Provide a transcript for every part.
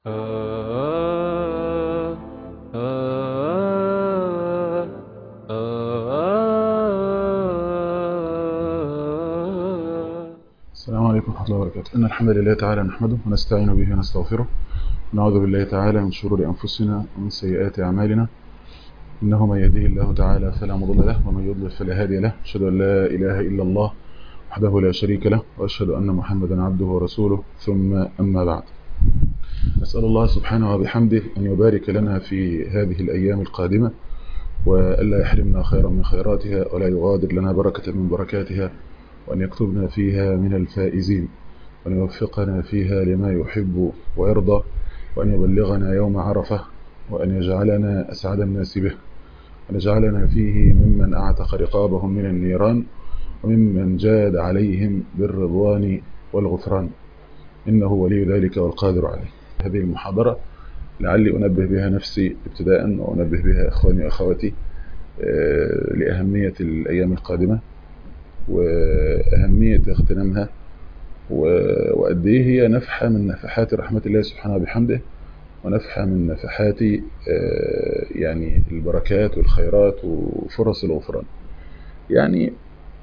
السلام عليكم ورحمة الله وبركاته إن الحمد لله تعالى نحمده ونستعين به ونستغفره ونعوذ بالله تعالى من شرور أنفسنا ومن سيئات أعمالنا إنه من يهده الله تعالى فلا مضل له ومن يضلل فلا هادي له أشهد أن لا إله إلا الله وحده لا شريك له وأشهد أن محمدا عبده ورسوله ثم أما بعد أسأل الله سبحانه وبحمده أن يبارك لنا في هذه الأيام القادمة وألا يحرمنا خيرا من خيراتها ولا يغادر لنا بركة من بركاتها وأن يكتبنا فيها من الفائزين وأن يوفقنا فيها لما يحب ويرضى وأن يبلغنا يوم عرفة وأن يجعلنا أسعد الناس به وأن يجعلنا فيه ممن أعتق رقابهم من النيران وممن جاد عليهم بالرضوان والغفران إنه ولي ذلك والقادر عليه هذه المحاضرة لعلي أنبه بها نفسي ابتداء وأنبه بها إخواني وأخواتي لأهمية الأيام القادمة وأهمية اغتنامها وقد ايه هي نفحة من نفحات رحمة الله سبحانه وبحمده ونفحة من نفحات يعني البركات والخيرات وفرص الغفران يعني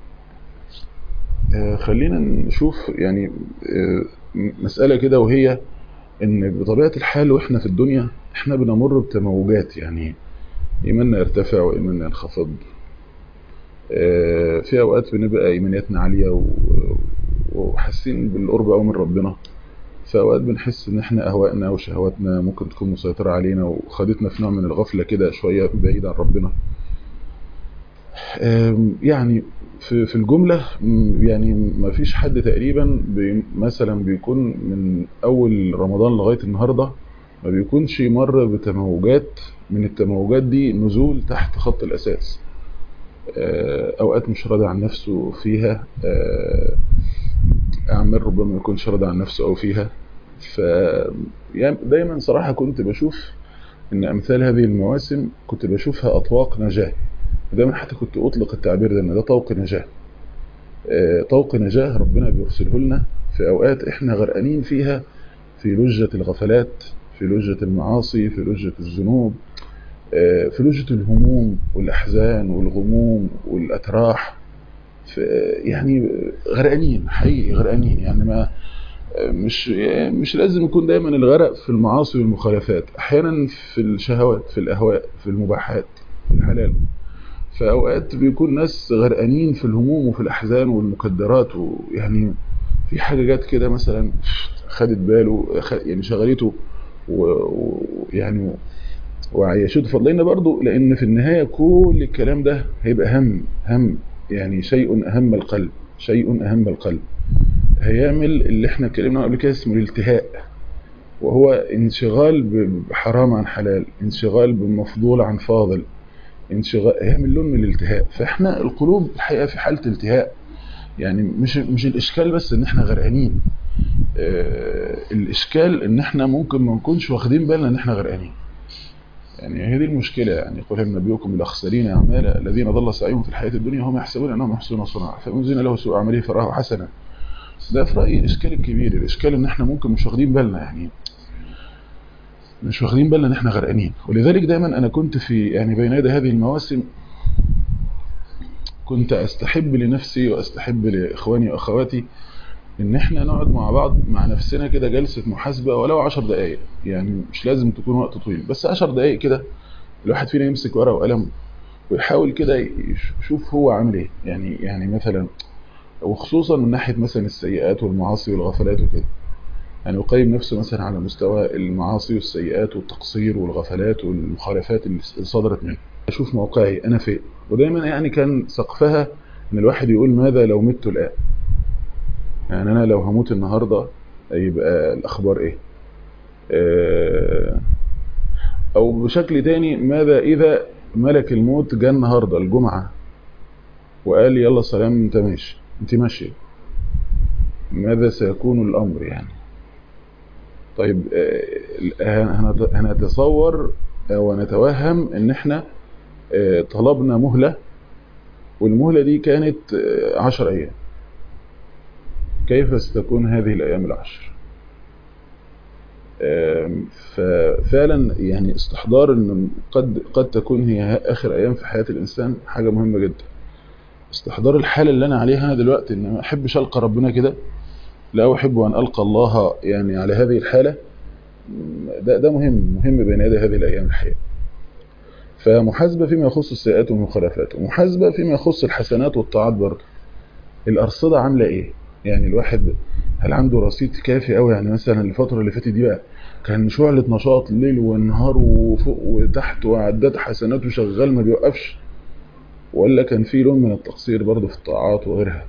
خلينا نشوف يعني مسألة كده وهي ان بطبيعة الحال واحنا في الدنيا احنا بنمر بتموجات يعني ايماننا يرتفع وايماننا ينخفض في اوقات بنبقى ايمانياتنا عالية وحاسين بالقرب قوي من ربنا في اوقات بنحس ان احنا اهوائنا وشهواتنا ممكن تكون مسيطرة علينا وخدتنا في نوع من الغفلة كده شوية بعيد عن ربنا يعني في في الجملة يعني ما فيش حد تقريبا بي مثلا بيكون من اول رمضان لغاية النهاردة ما بيكونش مر بتموجات من التموجات دي نزول تحت خط الاساس اوقات مش راضي عن نفسه فيها اعمال ربما ما يكونش راضي عن نفسه او فيها ف يعني دايما صراحة كنت بشوف ان امثال هذه المواسم كنت بشوفها اطواق نجاة دايما حتى كنت اطلق التعبير ده ان ده طوق نجاة طوق نجاة ربنا بيرسله لنا في اوقات احنا غرقانين فيها في لجة الغفلات في لجة المعاصي في لجة الذنوب في لجة الهموم والأحزان والغموم والأتراح يعني غرقانين حقيقي غرقانين يعني ما مش مش لازم يكون دايما الغرق في المعاصي والمخالفات احيانا في الشهوات في الاهواء في المباحات في الحلال فاوقات بيكون ناس غرقانين في الهموم وفي الاحزان والمكدرات ويعني في حاجه جت كده مثلا خدت باله يعني شغلته ويعني وعيشته فضلنا برضو لان في النهاية كل الكلام ده هيبقى هم هم يعني شيء اهم القلب شيء اهم القلب هيعمل اللي احنا اتكلمنا قبل كده اسمه الالتهاء وهو انشغال بحرام عن حلال انشغال بمفضول عن فاضل انشغال هيعمل لون من الالتهاء فاحنا القلوب الحقيقة في حالة التهاء يعني مش مش الاشكال بس ان احنا غرقانين اه الاشكال ان احنا ممكن ما نكونش واخدين بالنا ان احنا غرقانين يعني هذه المشكلة يعني قل هل نبيكم بالأخسرين أعمالا الذين ضل سعيهم في الحياة الدنيا هم يحسبون أنهم يحسنون صنعا فمن زين له سوء عمله فراه حسنا ده في رأيي الإشكال الكبير الإشكال إن إحنا ممكن مش واخدين بالنا يعني مش واخدين بالنا إن إحنا غرقانين ولذلك دايما أنا كنت في يعني بين يدي هذه المواسم كنت أستحب لنفسي وأستحب لإخواني وأخواتي ان احنا نقعد مع بعض مع نفسنا كده جلسة محاسبة ولو عشر دقايق يعني مش لازم تكون وقت طويل بس عشر دقايق كده الواحد فينا يمسك ورقة وقلم ويحاول كده يشوف هو عامل ايه يعني يعني مثلا وخصوصا من ناحية مثلا السيئات والمعاصي والغفلات وكده يعني يقيم نفسه مثلا على مستوى المعاصي والسيئات والتقصير والغفلات والمخالفات اللي صدرت منه اشوف موقعي انا فين ودايما يعني كان سقفها ان الواحد يقول ماذا لو مت الان يعني انا لو هموت النهاردة يبقى الاخبار ايه او بشكل تاني ماذا اذا ملك الموت جاء النهاردة الجمعة وقال يلا سلام انت ماشي انت ماشي ماذا سيكون الامر يعني طيب هنتصور او نتوهم ان احنا طلبنا مهلة والمهلة دي كانت عشر ايام كيف ستكون هذه الأيام العشر ففعلا يعني استحضار ان قد قد تكون هي اخر ايام في حياه الانسان حاجه مهمه جدا استحضار الحاله اللي انا عليها انا دلوقتي ان ما احبش القى ربنا كده لا احب ان القى الله يعني على هذه الحاله ده ده مهم مهم بين يدي هذه الايام الحقيقه فمحاسبه فيما يخص السيئات والمخالفات ومحاسبه فيما يخص الحسنات والطاعات برضه الارصده عامله ايه يعني الواحد هل عنده رصيد كافي قوي يعني مثلا الفتره اللي فاتت دي بقى كان شعلة نشاط الليل والنهار وفوق وتحت وعداد حسنات وشغال ما بيوقفش ولا كان في لون من التقصير برضه في الطاعات وغيرها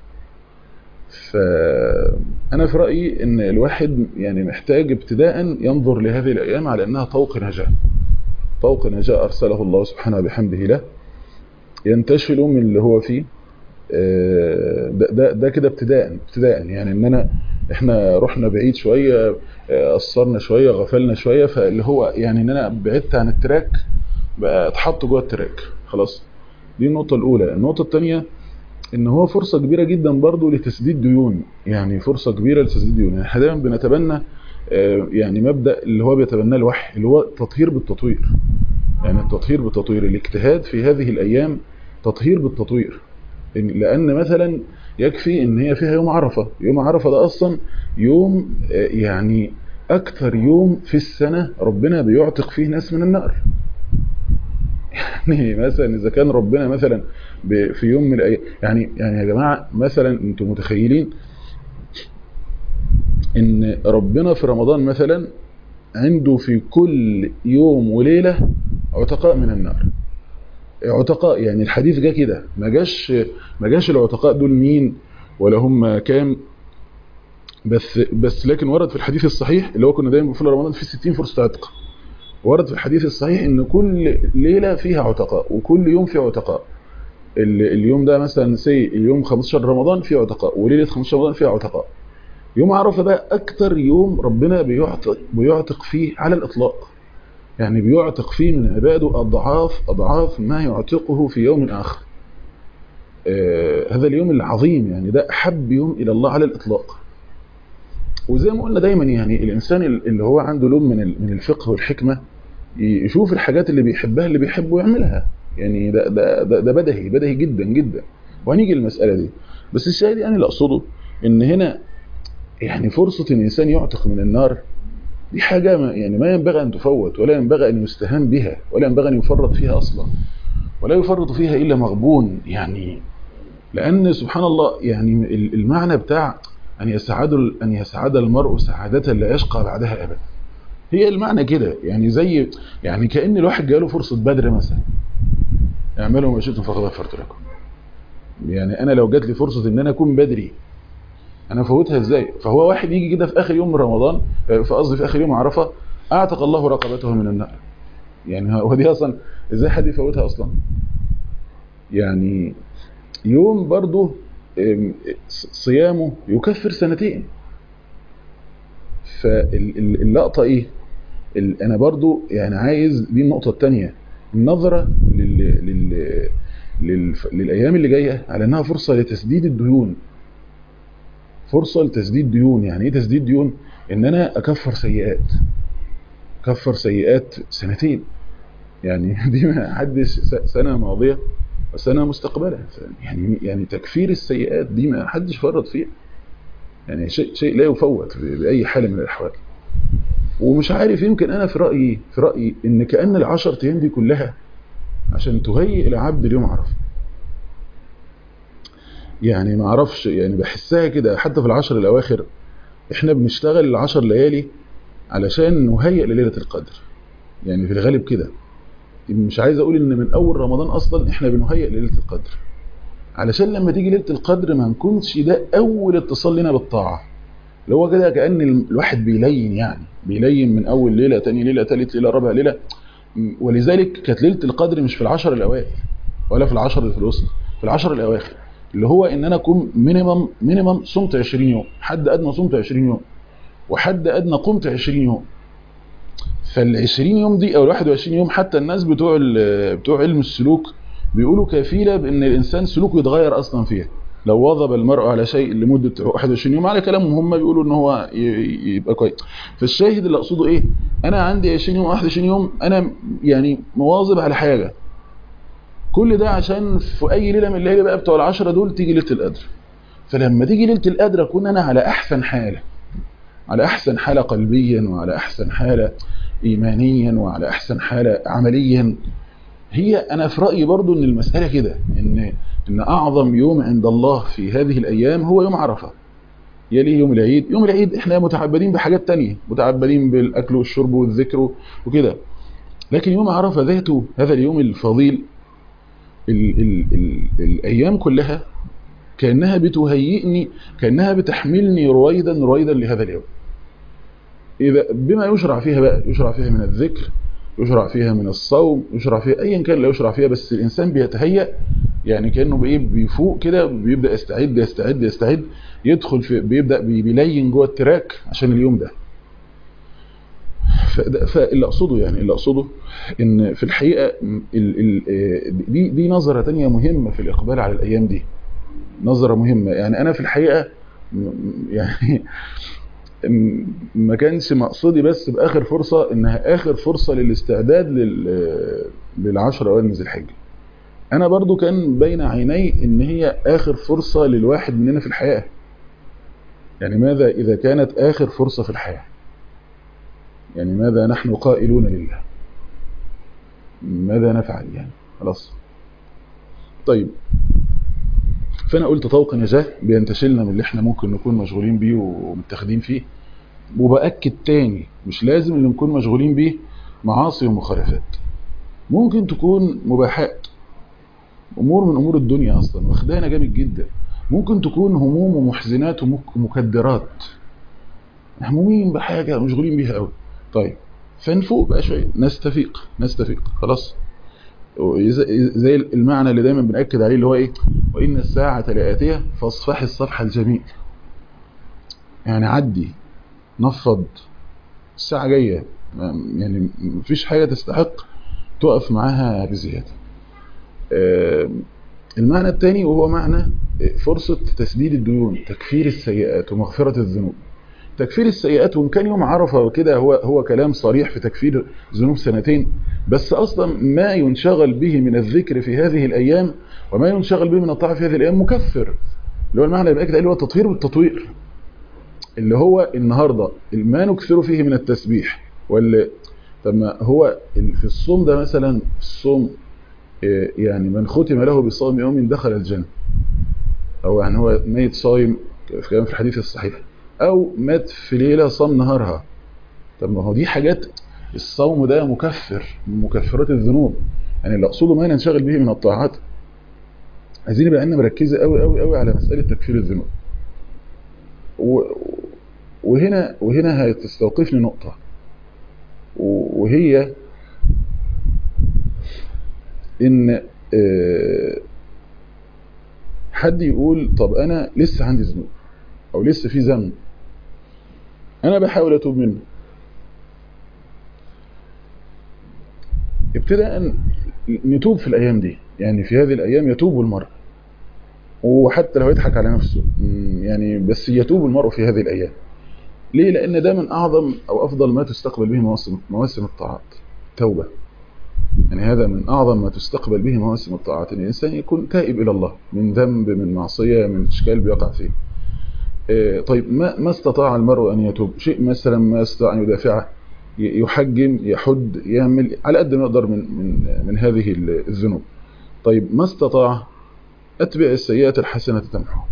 فأنا في رأيي إن الواحد يعني محتاج ابتداء ينظر لهذه الأيام على أنها طوق نجاة طوق نجاة أرسله الله سبحانه بحمده له ينتشل من اللي هو فيه ده, ده, ده كده ابتداء ابتداء يعني ان انا احنا رحنا بعيد شوية قصرنا شوية غفلنا شوية فاللي هو يعني ان انا بعدت عن التراك بقى اتحط جوه التراك خلاص دي النقطة الاولى النقطة الثانية ان هو فرصة كبيرة جدا برضو لتسديد ديون يعني فرصة كبيرة لتسديد ديون يعني احنا دايما بنتبنى يعني مبدأ اللي هو بيتبناه الوحي اللي هو التطهير بالتطوير يعني التطهير بالتطوير الاجتهاد في هذه الايام تطهير بالتطوير لان مثلا يكفي ان هي فيها يوم عرفة يوم عرفة ده اصلا يوم يعني اكثر يوم في السنة ربنا بيعتق فيه ناس من النار يعني مثلا اذا كان ربنا مثلا في يوم من الايام يعني يعني يا جماعة مثلا انتم متخيلين ان ربنا في رمضان مثلا عنده في كل يوم وليلة عتقاء من النار عتقاء يعني الحديث جه كده ما جاش ما جاش العتقاء دول مين ولا هم كام بس بس لكن ورد في الحديث الصحيح اللي هو كنا دايما بنقول رمضان في 60 فرصه عتق ورد في الحديث الصحيح ان كل ليله فيها عتقاء وكل يوم فيه عتقاء اليوم ده مثلا سي اليوم 15 رمضان فيه عتقاء وليله 15 رمضان فيها عتقاء يوم عرفه بقى اكتر يوم ربنا بيعتق بيعتق فيه على الاطلاق يعني بيعتق فيه من عباده أضعاف أضعاف ما يعتقه في يوم آخر آه هذا اليوم العظيم يعني ده أحب يوم إلى الله على الإطلاق وزي ما قلنا دايما يعني الإنسان اللي هو عنده لون من من الفقه والحكمة يشوف الحاجات اللي بيحبها اللي بيحبه ويعملها يعني ده, ده, ده, ده بدهي بدهي جدا جدا وهنيجي المسألة دي بس الشاهد يعني اللي أقصده إن هنا يعني فرصة إن الإنسان يعتق من النار دي حاجة ما يعني ما ينبغي أن تفوت ولا ينبغي أن يستهان بها ولا ينبغي أن يفرط فيها أصلا ولا يفرط فيها إلا مغبون يعني لأن سبحان الله يعني المعنى بتاع أن يسعد أن يسعد المرء سعادة لا يشقى بعدها أبدا هي المعنى كده يعني زي يعني كأن الواحد جاله فرصة بدر مثلا اعملوا ما شئتم فقد غفرت لكم يعني أنا لو جات لي فرصة إن أنا أكون بدري انا فوتها ازاي فهو واحد يجي كده في اخر يوم من رمضان في قصدي في اخر يوم عرفه اعتق الله رقبته من النار يعني هو دي اصلا ازاي حد يفوتها اصلا يعني يوم برضه صيامه يكفر سنتين فاللقطه ايه انا برضو يعني عايز دي النقطه الثانيه النظره لل... لل... لل... للايام اللي جايه على انها فرصه لتسديد الديون فرصة لتسديد ديون يعني ايه تسديد ديون ان انا اكفر سيئات اكفر سيئات سنتين يعني دي ما حدش سنة ماضية وسنة مستقبلة يعني يعني تكفير السيئات دي ما حدش فرط فيها يعني شيء شيء لا يفوت بأي حالة من الأحوال ومش عارف يمكن أنا في رأيي في رأيي إن كأن العشر أيام دي كلها عشان تهيئ العبد اليوم عرفه يعني ما اعرفش يعني بحسها كده حتى في العشر الاواخر احنا بنشتغل العشر ليالي علشان نهيئ لليله القدر يعني في الغالب كده مش عايز اقول ان من اول رمضان اصلا احنا بنهيئ لليله القدر علشان لما تيجي ليله القدر ما نكونش ده اول اتصال لنا بالطاعه اللي هو كده كان الواحد بيلين يعني بيلين من اول ليله تاني ليله ثالث ليله رابع ليله ولذلك كانت ليله القدر مش في العشر الاوائل ولا في العشر اللي في الوسط في العشر الاواخر اللي هو ان انا اكون مينيمم مينيمم صمت 20 يوم حد ادنى صمت 20 يوم وحد ادنى قمت 20 يوم فال 20 يوم دي او ال 21 يوم حتى الناس بتوع بتوع علم السلوك بيقولوا كفيله بان الانسان سلوكه يتغير اصلا فيها لو واظب المرء على شيء لمده 21 يوم على كلامهم هم بيقولوا ان هو يبقى كويس فالشاهد اللي اقصده ايه انا عندي 20 يوم 21 يوم انا يعني مواظب على حاجه كل ده عشان في اي ليله من الليالي بقى بتوع العشرة دول تيجي ليله القدر فلما تيجي ليله القدر اكون انا على احسن حاله على احسن حاله قلبيا وعلى احسن حاله ايمانيا وعلى احسن حاله عمليا هي انا في رايي برضو ان المساله كده ان ان اعظم يوم عند الله في هذه الايام هو يوم عرفه يليه يوم العيد يوم العيد احنا متعبدين بحاجات تانية متعبدين بالاكل والشرب والذكر وكده لكن يوم عرفه ذاته هذا اليوم الفضيل ال ال ال الايام كلها كانها بتهيئني كانها بتحملني رويدا رويدا لهذا اليوم اذا بما يشرع فيها بقى يشرع فيها من الذكر يشرع فيها من الصوم يشرع فيها ايا كان لا يشرع فيها بس الانسان بيتهيأ يعني كانه بايه بيفوق كده بيبدا يستعد يستعد يستعد يدخل في بيبدا بيلين جوه التراك عشان اليوم ده فاللي اقصده يعني اللي اقصده ان في الحقيقه ال ال دي دي نظره تانية مهمه في الاقبال على الايام دي نظره مهمه يعني انا في الحقيقه يعني ما كانش مقصدي بس باخر فرصه انها اخر فرصه للاستعداد لل للعشر اوائل من ذي الحجه انا برضو كان بين عيني ان هي اخر فرصه للواحد مننا في الحياه يعني ماذا اذا كانت اخر فرصه في الحياه يعني ماذا نحن قائلون لله ماذا نفعل يعني خلاص طيب فانا قلت طوق نجاه بينتشلنا من اللي احنا ممكن نكون مشغولين بيه ومتاخدين فيه وباكد تاني مش لازم اللي نكون مشغولين بيه معاصي ومخالفات ممكن تكون مباحات امور من امور الدنيا اصلا واخدانا جامد جدا ممكن تكون هموم ومحزنات ومكدرات مهمومين بحاجه مشغولين بيها قوي طيب فنفوق بقى شويه نستفيق نستفيق خلاص زي المعنى اللي دايما بنأكد عليه اللي هو ايه وإن الساعة لآتية فاصفحي الصفح الجميل يعني عدي نفض الساعة جاية يعني مفيش حاجة تستحق تقف معاها بزيادة المعنى الثاني وهو معنى فرصة تسديد الديون تكفير السيئات ومغفرة الذنوب تكفير السيئات وان كان يوم عرفه وكده هو هو كلام صريح في تكفير ذنوب سنتين بس اصلا ما ينشغل به من الذكر في هذه الايام وما ينشغل به من الطاعه في هذه الايام مكفر اللي هو المعنى اللي بأكد اللي هو التطهير والتطوير اللي هو النهارده ما نكثر فيه من التسبيح ولا طب ما هو في الصوم ده مثلا في الصوم يعني من ختم له بصوم يوم دخل الجنه او يعني هو ميت صايم في الحديث الصحيح او مات في ليله صام نهارها طب ما هو دي حاجات الصوم ده مكفر من مكفرات الذنوب يعني اللي اقصده ما ننشغل به من الطاعات عايزين يبقى عندنا مركزه قوي قوي قوي على مساله تكفير الذنوب وهنا وهنا هتستوقفني نقطه وهي ان حد يقول طب انا لسه عندي ذنوب او لسه في ذنب انا بحاول اتوب منه ابتداء نتوب في الايام دي يعني في هذه الايام يتوب المرء وحتى لو يضحك على نفسه يعني بس يتوب المرء في هذه الايام ليه لان ده من اعظم او افضل ما تستقبل به مواسم مواسم الطاعات توبه يعني هذا من اعظم ما تستقبل به مواسم الطاعات ان الانسان يكون تائب الى الله من ذنب من معصيه من اشكال بيقع فيه طيب ما ما استطاع المرء ان يتوب شيء مثلا ما استطاع ان يدافعه يحجم يحد يعمل على قد ما يقدر من من من هذه الذنوب طيب ما استطاع اتبع السيئات الحسنه تمحو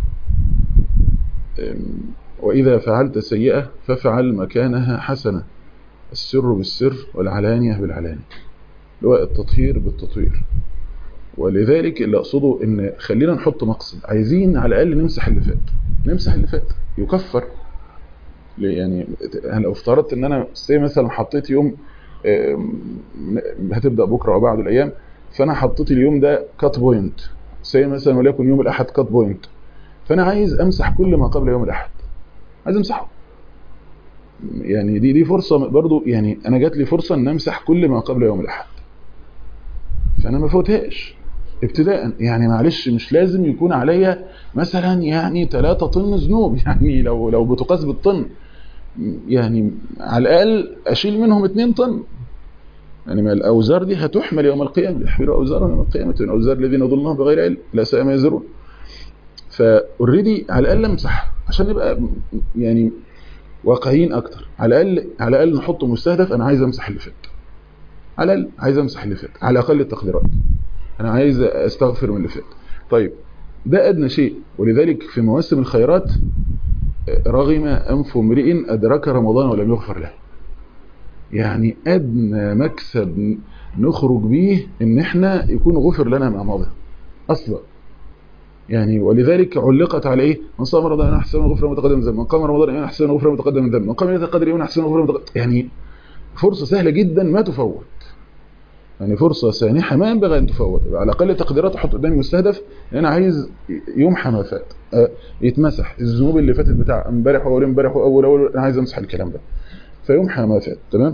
واذا فعلت سيئه فافعل مكانها حسنه السر بالسر والعلانيه بالعلانيه اللي هو التطهير بالتطهير ولذلك اللي اقصده ان خلينا نحط مقصد عايزين على الاقل نمسح اللي فات نمسح اللي فات يكفر يعني لو افترضت ان انا زي مثلا حطيت يوم هتبدا بكره او بعد الايام فانا حطيت اليوم ده كات بوينت زي مثلا وليكن يوم الاحد كات بوينت فانا عايز امسح كل ما قبل يوم الاحد عايز امسحه يعني دي دي فرصه برضو يعني انا جات لي فرصه ان امسح كل ما قبل يوم الاحد فانا ما فوتهاش ابتداء يعني معلش مش لازم يكون عليا مثلا يعني 3 طن ذنوب يعني لو لو بتقاس بالطن يعني على الاقل اشيل منهم 2 طن يعني ما الاوزار دي هتحمل يوم القيامه يحملوا اوزارهم يوم القيامه من اوزار الذين ضلهم بغير علم لا ساء ما يزرون فاوريدي على الاقل امسح عشان نبقى يعني واقعيين اكتر على الاقل على الاقل نحط مستهدف انا عايز امسح اللي فات على الاقل عايز امسح اللي فات على اقل التقديرات انا عايز استغفر من اللي فات طيب ده ادنى شيء ولذلك في مواسم الخيرات رغم انف امرئ ادرك رمضان ولم يغفر له يعني ادنى مكسب نخرج بيه ان احنا يكون غفر لنا ما مضى اصلا يعني ولذلك علقت على ايه من صام رمضان احسن غفر متقدم ذنب من قام رمضان ايمان احسن غفر متقدم ذنب من قام ليله القدر ايمان احسن غفر متقدم يعني فرصه سهله جدا ما تفوت يعني فرصه سانحه ما ينبغي ان تفوت على الاقل تقديرات احط قدامي مستهدف انا عايز يمحى ما فات يتمسح الذنوب اللي فاتت بتاع امبارح واول امبارح واول اول انا عايز امسح الكلام ده فيمحى ما فات تمام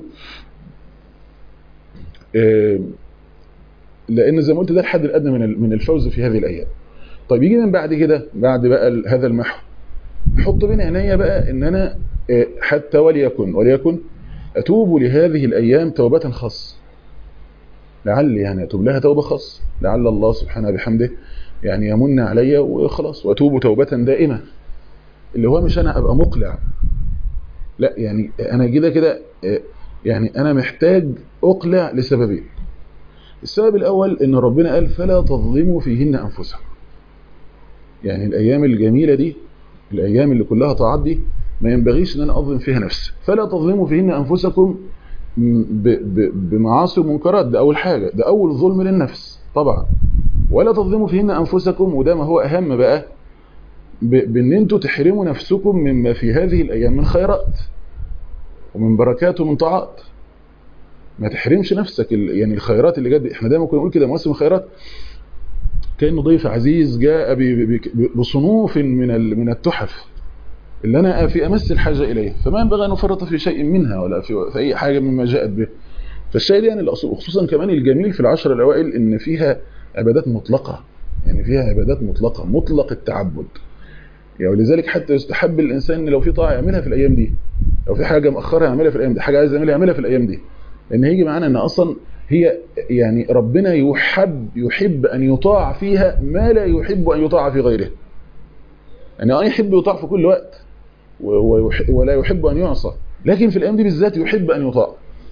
لان زي ما قلت ده الحد الادنى من من الفوز في هذه الايام طيب يجي من بعد كده بعد بقى هذا المحو احط بين عينيا بقى ان انا حتى وليكن وليكن اتوب لهذه الايام توبه خاصه لعل يعني اتوب لها توبه خاصه لعل الله سبحانه بحمده يعني يمن عليا وخلاص واتوب توبه دائمه اللي هو مش انا ابقى مقلع لا يعني انا كده كده يعني انا محتاج اقلع لسببين السبب الاول ان ربنا قال فلا تظلموا فيهن انفسكم يعني الايام الجميله دي الايام اللي كلها طاعات دي ما ينبغيش ان انا اظلم فيها نفسي فلا تظلموا فيهن انفسكم بمعاصي ومنكرات ده اول حاجه ده اول ظلم للنفس طبعا ولا تظلموا فيهن انفسكم وده ما هو اهم بقى بان انتوا تحرموا نفسكم مما في هذه الايام من خيرات ومن بركات ومن طاعات ما تحرمش نفسك يعني الخيرات اللي جد احنا دايما كنا نقول كده مواسم الخيرات كانه ضيف عزيز جاء بصنوف من من التحف اللي انا في امس الحاجه اليه فما ينبغي ان نفرط في شيء منها ولا في, في اي حاجه مما جاءت به فالشاهد يعني الاصول خصوصا كمان الجميل في العشر الاوائل ان فيها عبادات مطلقه يعني فيها عبادات مطلقه مطلق التعبد يعني ولذلك حتى يستحب الانسان ان لو في طاعه يعملها في الايام دي لو في حاجه مأخرها يعملها في الايام دي حاجه عايز يعملها يعملها في الايام دي لان هيجي معانا ان اصلا هي يعني ربنا يحب يحب ان يطاع فيها ما لا يحب ان يطاع في غيره يعني اه يحب يطاع في كل وقت ولا يحب ان يعصى لكن في الايام دي بالذات يحب ان يطاع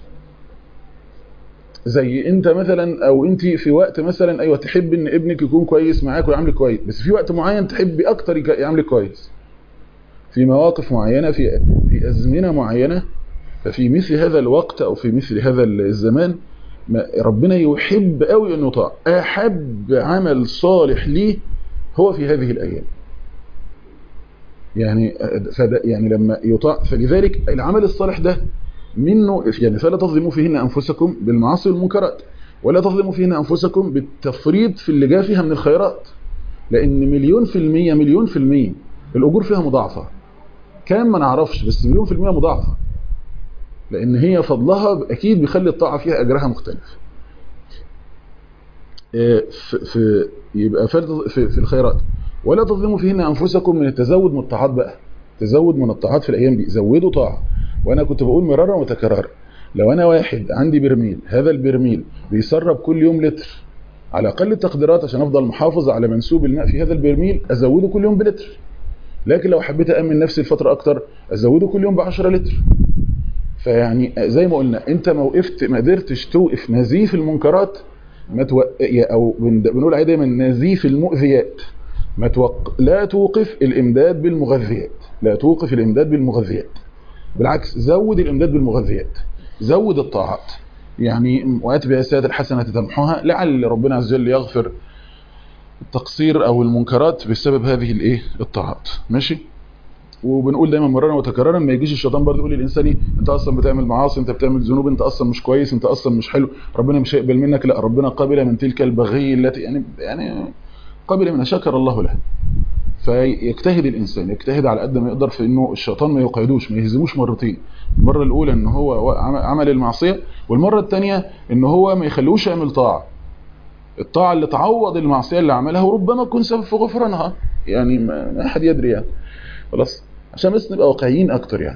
زي انت مثلا او انت في وقت مثلا ايوه تحب ان ابنك يكون كويس معاك ويعاملك كويس بس في وقت معين تحبي اكتر يعاملك كويس في مواقف معينه في في ازمنه معينه ففي مثل هذا الوقت او في مثل هذا الزمان ربنا يحب قوي ان يطاع احب عمل صالح ليه هو في هذه الايام يعني يعني لما يطاع فلذلك العمل الصالح ده منه يعني فلا تظلموا فيهن انفسكم بالمعاصي والمنكرات ولا تظلموا فيهن انفسكم بالتفريط في اللي جاء فيها من الخيرات لان مليون في المية مليون في المية الاجور فيها مضاعفة كام ما نعرفش بس مليون في المية مضاعفة لان هي فضلها اكيد بيخلي الطاعة فيها اجرها مختلف في يبقى في, في الخيرات ولا تظلموا فيهن انفسكم من التزود من الطاعات بقى تزود من الطاعات في الايام دي زودوا طاعه وانا كنت بقول مرارا وتكرارا لو انا واحد عندي برميل هذا البرميل بيسرب كل يوم لتر على اقل التقديرات عشان افضل محافظ على منسوب الماء في هذا البرميل ازوده كل يوم بلتر لكن لو حبيت امن نفسي لفتره اكتر ازوده كل يوم ب 10 لتر فيعني زي ما قلنا انت ما وقفت ما قدرتش توقف نزيف المنكرات ما توق... او بنقول عليه دايما نزيف المؤذيات ما توق... لا توقف الامداد بالمغذيات لا توقف الامداد بالمغذيات بالعكس زود الامداد بالمغذيات زود الطاعات يعني واتبع السيئات الحسنه تمحوها لعل ربنا عز وجل يغفر التقصير او المنكرات بسبب هذه الايه الطاعات ماشي وبنقول دايما مرارا وتكرارا ما يجيش الشيطان برضه يقول للانسان انت اصلا بتعمل معاصي انت بتعمل ذنوب انت اصلا مش كويس انت اصلا مش حلو ربنا مش هيقبل منك لا ربنا قبل من تلك البغي التي يعني يعني قبل من شكر الله له فيجتهد الانسان يجتهد على قد ما يقدر في انه الشيطان ما يقعدوش ما يهزموش مرتين المره الاولى ان هو عمل المعصيه والمره الثانيه ان هو ما يخلوش يعمل طاعه الطاعه اللي تعوض المعصيه اللي عملها وربما تكون سبب في غفرانها يعني ما احد يدري يعني خلاص عشان بس نبقى واقعيين اكتر يعني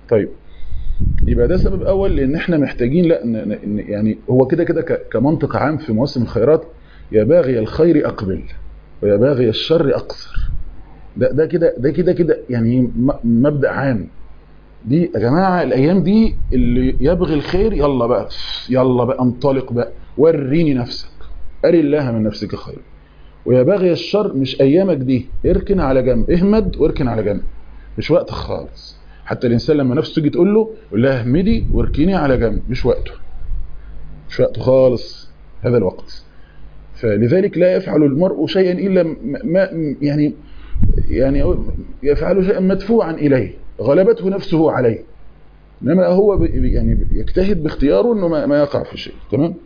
طيب يبقى ده سبب اول لان احنا محتاجين لا يعني هو كده كده كمنطق عام في مواسم الخيرات يا باغي الخير اقبل ويا باغي الشر اقصر ده ده كده ده كده كده يعني مبدا عام دي يا جماعه الايام دي اللي يبغي الخير يلا بقى يلا بقى انطلق بقى وريني نفسك اري الله من نفسك خير ويا باغي الشر مش ايامك دي اركن على جنب اهمد واركن على جنب مش وقت خالص حتى الانسان لما نفسه تيجي تقول له قول لها اهمدي واركني على جنب مش وقته مش وقته خالص هذا الوقت فلذلك لا يفعل المرء شيئا الا ما يعني يعني يفعل شيئا مدفوعا اليه غلبته نفسه عليه انما هو يعني يجتهد باختياره انه ما يقع في شيء تمام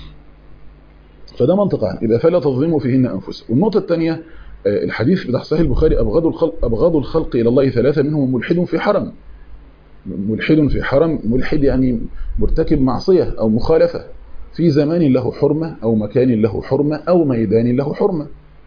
فده منطقان يبقى فلا تظلموا فيهن انفسكم والنقطه الثانيه الحديث بتاع صحيح البخاري ابغض الخلق ابغض الخلق الى الله ثلاثه منهم ملحد في حرم ملحد في حرم ملحد يعني مرتكب معصيه او مخالفه في زمان له حرمه او مكان له حرمه او ميدان له حرمه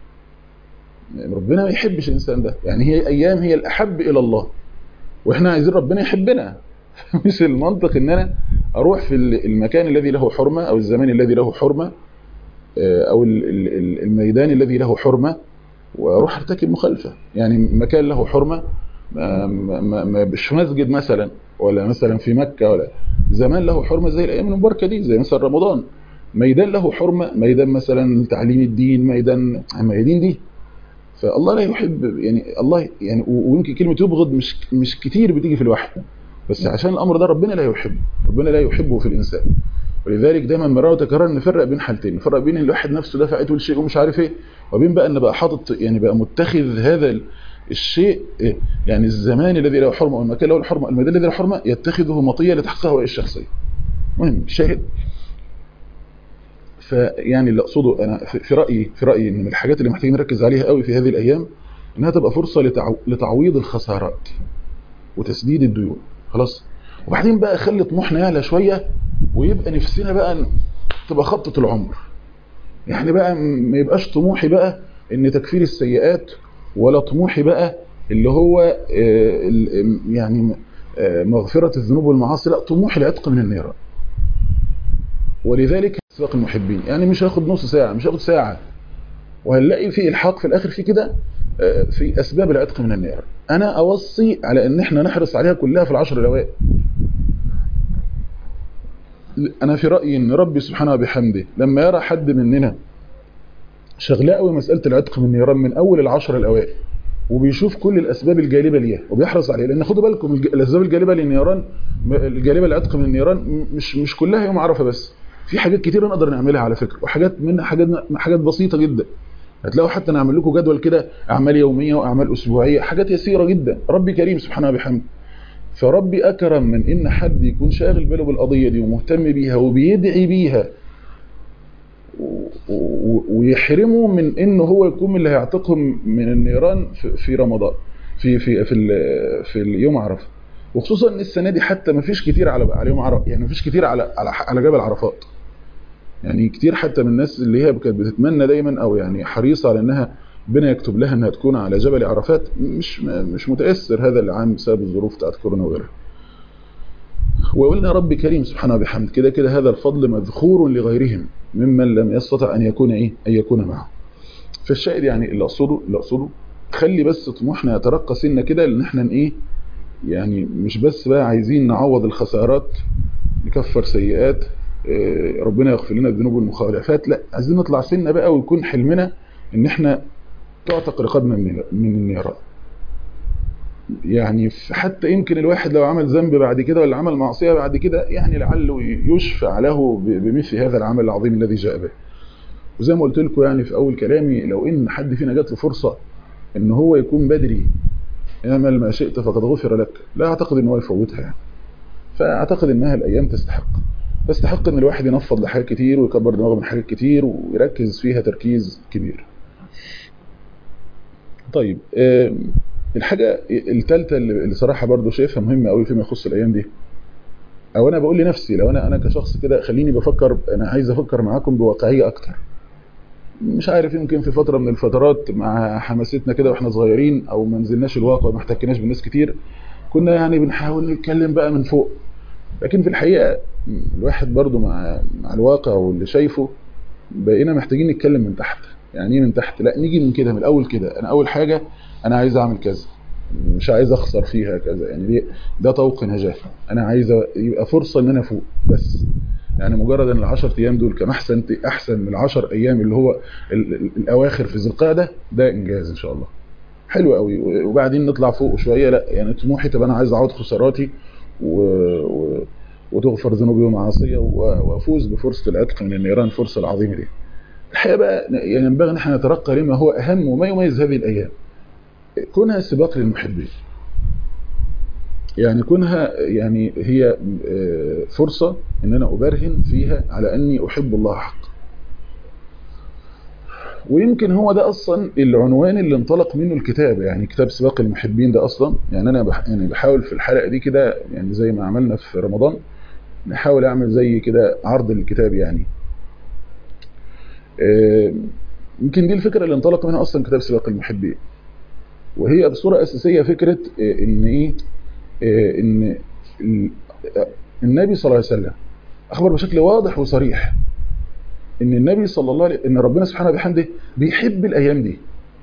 ربنا ما يحبش الانسان ده يعني هي ايام هي الاحب الى الله واحنا عايزين ربنا يحبنا مش المنطق ان انا اروح في المكان الذي له حرمه او الزمان الذي له حرمه او الميدان الذي له حرمه واروح ارتكب مخالفه يعني مكان له حرمه مش مسجد مثلا ولا مثلا في مكه ولا زمان له حرمه زي الايام المباركه دي زي مثلا رمضان ميدان له حرمه ميدان مثلا تعليم الدين ميدان ميادين دي فالله لا يحب يعني الله يعني ويمكن كلمه يبغض مش مش كتير بتيجي في الوحي بس عشان الامر ده ربنا لا يحبه ربنا لا يحبه في الانسان ولذلك دايما مرة وتكرر نفرق بين حالتين نفرق بين الواحد نفسه دفعته لشيء ومش عارف ايه وبين بقى ان بقى حاطط يعني بقى متخذ هذا الشيء إيه يعني الزمان الذي له حرمه والمكان له حرمه الميدان الذي له حرمه يتخذه مطيه لتحقيق هوائه الشخصيه مهم شاهد فيعني اللي اقصده انا في رايي في رايي ان من الحاجات اللي محتاجين نركز عليها قوي في هذه الايام انها تبقى فرصه لتعو... لتعويض الخسارات وتسديد الديون خلاص وبعدين بقى خلي طموحنا يعلى شويه ويبقى نفسنا بقى تبقى خبطه العمر يعني بقى ما يبقاش طموحي بقى ان تكفير السيئات ولا طموحي بقى اللي هو يعني مغفرة الذنوب والمعاصي لا طموحي العتق من النيران ولذلك سباق المحبين يعني مش هاخد نص ساعة مش هاخد ساعة وهنلاقي في الحاق في الاخر في كده في اسباب العتق من النيران انا اوصي على ان احنا نحرص عليها كلها في العشر الاوائل انا في رايي ان ربي سبحانه وبحمده لما يرى حد مننا شغلاه قوي مساله العتق من النيران من اول العشر الاوائل وبيشوف كل الاسباب الجالبه ليها وبيحرص عليها لان خدوا بالكم الاسباب الجالبه للنيران الجالبه للعتق من النيران مش مش كلها يوم عرفه بس في حاجات كتير نقدر نعملها على فكره وحاجات منها حاجات حاجات بسيطه جدا هتلاقوا حتى نعمل لكم جدول كده اعمال يوميه واعمال اسبوعيه حاجات يسيره جدا ربي كريم سبحانه وبحمده فربي أكرم من إن حد يكون شاغل باله بالقضية دي ومهتم بيها وبيدعي بيها ويحرمه من إنه هو يكون من اللي هيعتقهم من النيران في رمضان في في في في اليوم عرفه وخصوصا ان السنه دي حتى ما فيش كتير على على يوم عرفه يعني ما فيش كتير على على على جبل عرفات يعني كتير حتى من الناس اللي هي كانت بتتمنى دايما او يعني حريصه على انها ربنا يكتب لها انها تكون على جبل عرفات مش مش متاثر هذا العام بسبب الظروف بتاعت كورونا وغيرها وقلنا ربي كريم سبحانه وبحمد كده كده هذا الفضل مذخور لغيرهم ممن لم يستطع ان يكون ايه ان يكون معه فالشاهد يعني اللي اقصده اللي اقصده خلي بس طموحنا يترقى سنه كده لان احنا ايه يعني مش بس بقى عايزين نعوض الخسارات نكفر سيئات ربنا يغفر لنا الذنوب والمخالفات لا عايزين نطلع سنه بقى ويكون حلمنا ان احنا تعتق رقابنا من النيران يعني حتى يمكن الواحد لو عمل ذنب بعد كده ولا عمل معصية بعد كده يعني لعله يشفع له بمثل هذا العمل العظيم الذي جاء به وزي ما قلت لكم يعني في أول كلامي لو إن حد فينا جات له فرصة إن هو يكون بدري اعمل ما شئت فقد غفر لك لا أعتقد إن هو يفوتها يعني فأعتقد إنها الأيام تستحق تستحق إن الواحد ينفض لحاجات كتير ويكبر دماغه من حاجات كتير ويركز فيها تركيز كبير طيب الحاجة الثالثة اللي صراحة برضو شايفها مهمة قوي فيما يخص الأيام دي أو أنا بقول لنفسي لو أنا أنا كشخص كده خليني بفكر أنا عايز أفكر معاكم بواقعية أكتر مش عارف يمكن في فترة من الفترات مع حماستنا كده وإحنا صغيرين أو ما نزلناش الواقع وما احتكناش بالناس كتير كنا يعني بنحاول نتكلم بقى من فوق لكن في الحقيقة الواحد برضو مع مع الواقع واللي شايفه بقينا محتاجين نتكلم من تحت يعني ايه من تحت لا نيجي من كده من الاول كده انا اول حاجة انا عايز اعمل كذا مش عايز اخسر فيها كذا يعني دي ده طوق نجاة انا عايز يبقى فرصة ان انا افوق بس يعني مجرد ان العشر ايام دول كان احسن احسن من العشر ايام اللي هو ال ال الاواخر في ذي القعده ده انجاز ان شاء الله حلو قوي وبعدين نطلع فوق شويه لا يعني طموحي طب انا عايز اعوض خساراتي و... و... وتغفر ذنوبي ومعاصي وافوز بفرصه العتق من النيران الفرصه العظيمه دي الحقيقه بقى يعني ينبغي ان احنا نترقى لما هو اهم وما يميز هذه الايام كونها سباق للمحبين يعني كونها يعني هي فرصة ان انا ابرهن فيها على اني احب الله حق ويمكن هو ده اصلا العنوان اللي انطلق منه الكتاب يعني كتاب سباق المحبين ده اصلا يعني انا بح يعني بحاول في الحلقة دي كده يعني زي ما عملنا في رمضان نحاول اعمل زي كده عرض الكتاب يعني يمكن دي الفكرة اللي انطلق منها اصلا كتاب سباق المحبين وهي بصورة اساسية فكرة ان ايه ان النبي صلى الله عليه وسلم اخبر بشكل واضح وصريح ان النبي صلى الله عليه ان ربنا سبحانه وبحمده بيحب الايام دي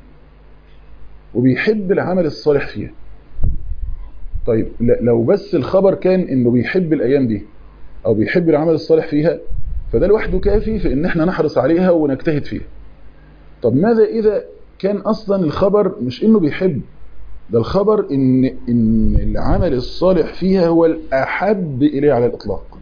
وبيحب العمل الصالح فيها طيب لو بس الخبر كان انه بيحب الايام دي او بيحب العمل الصالح فيها فده لوحده كافي في ان احنا نحرص عليها ونجتهد فيها طب ماذا اذا كان اصلا الخبر مش انه بيحب ده الخبر ان ان العمل الصالح فيها هو الاحب اليه على الاطلاق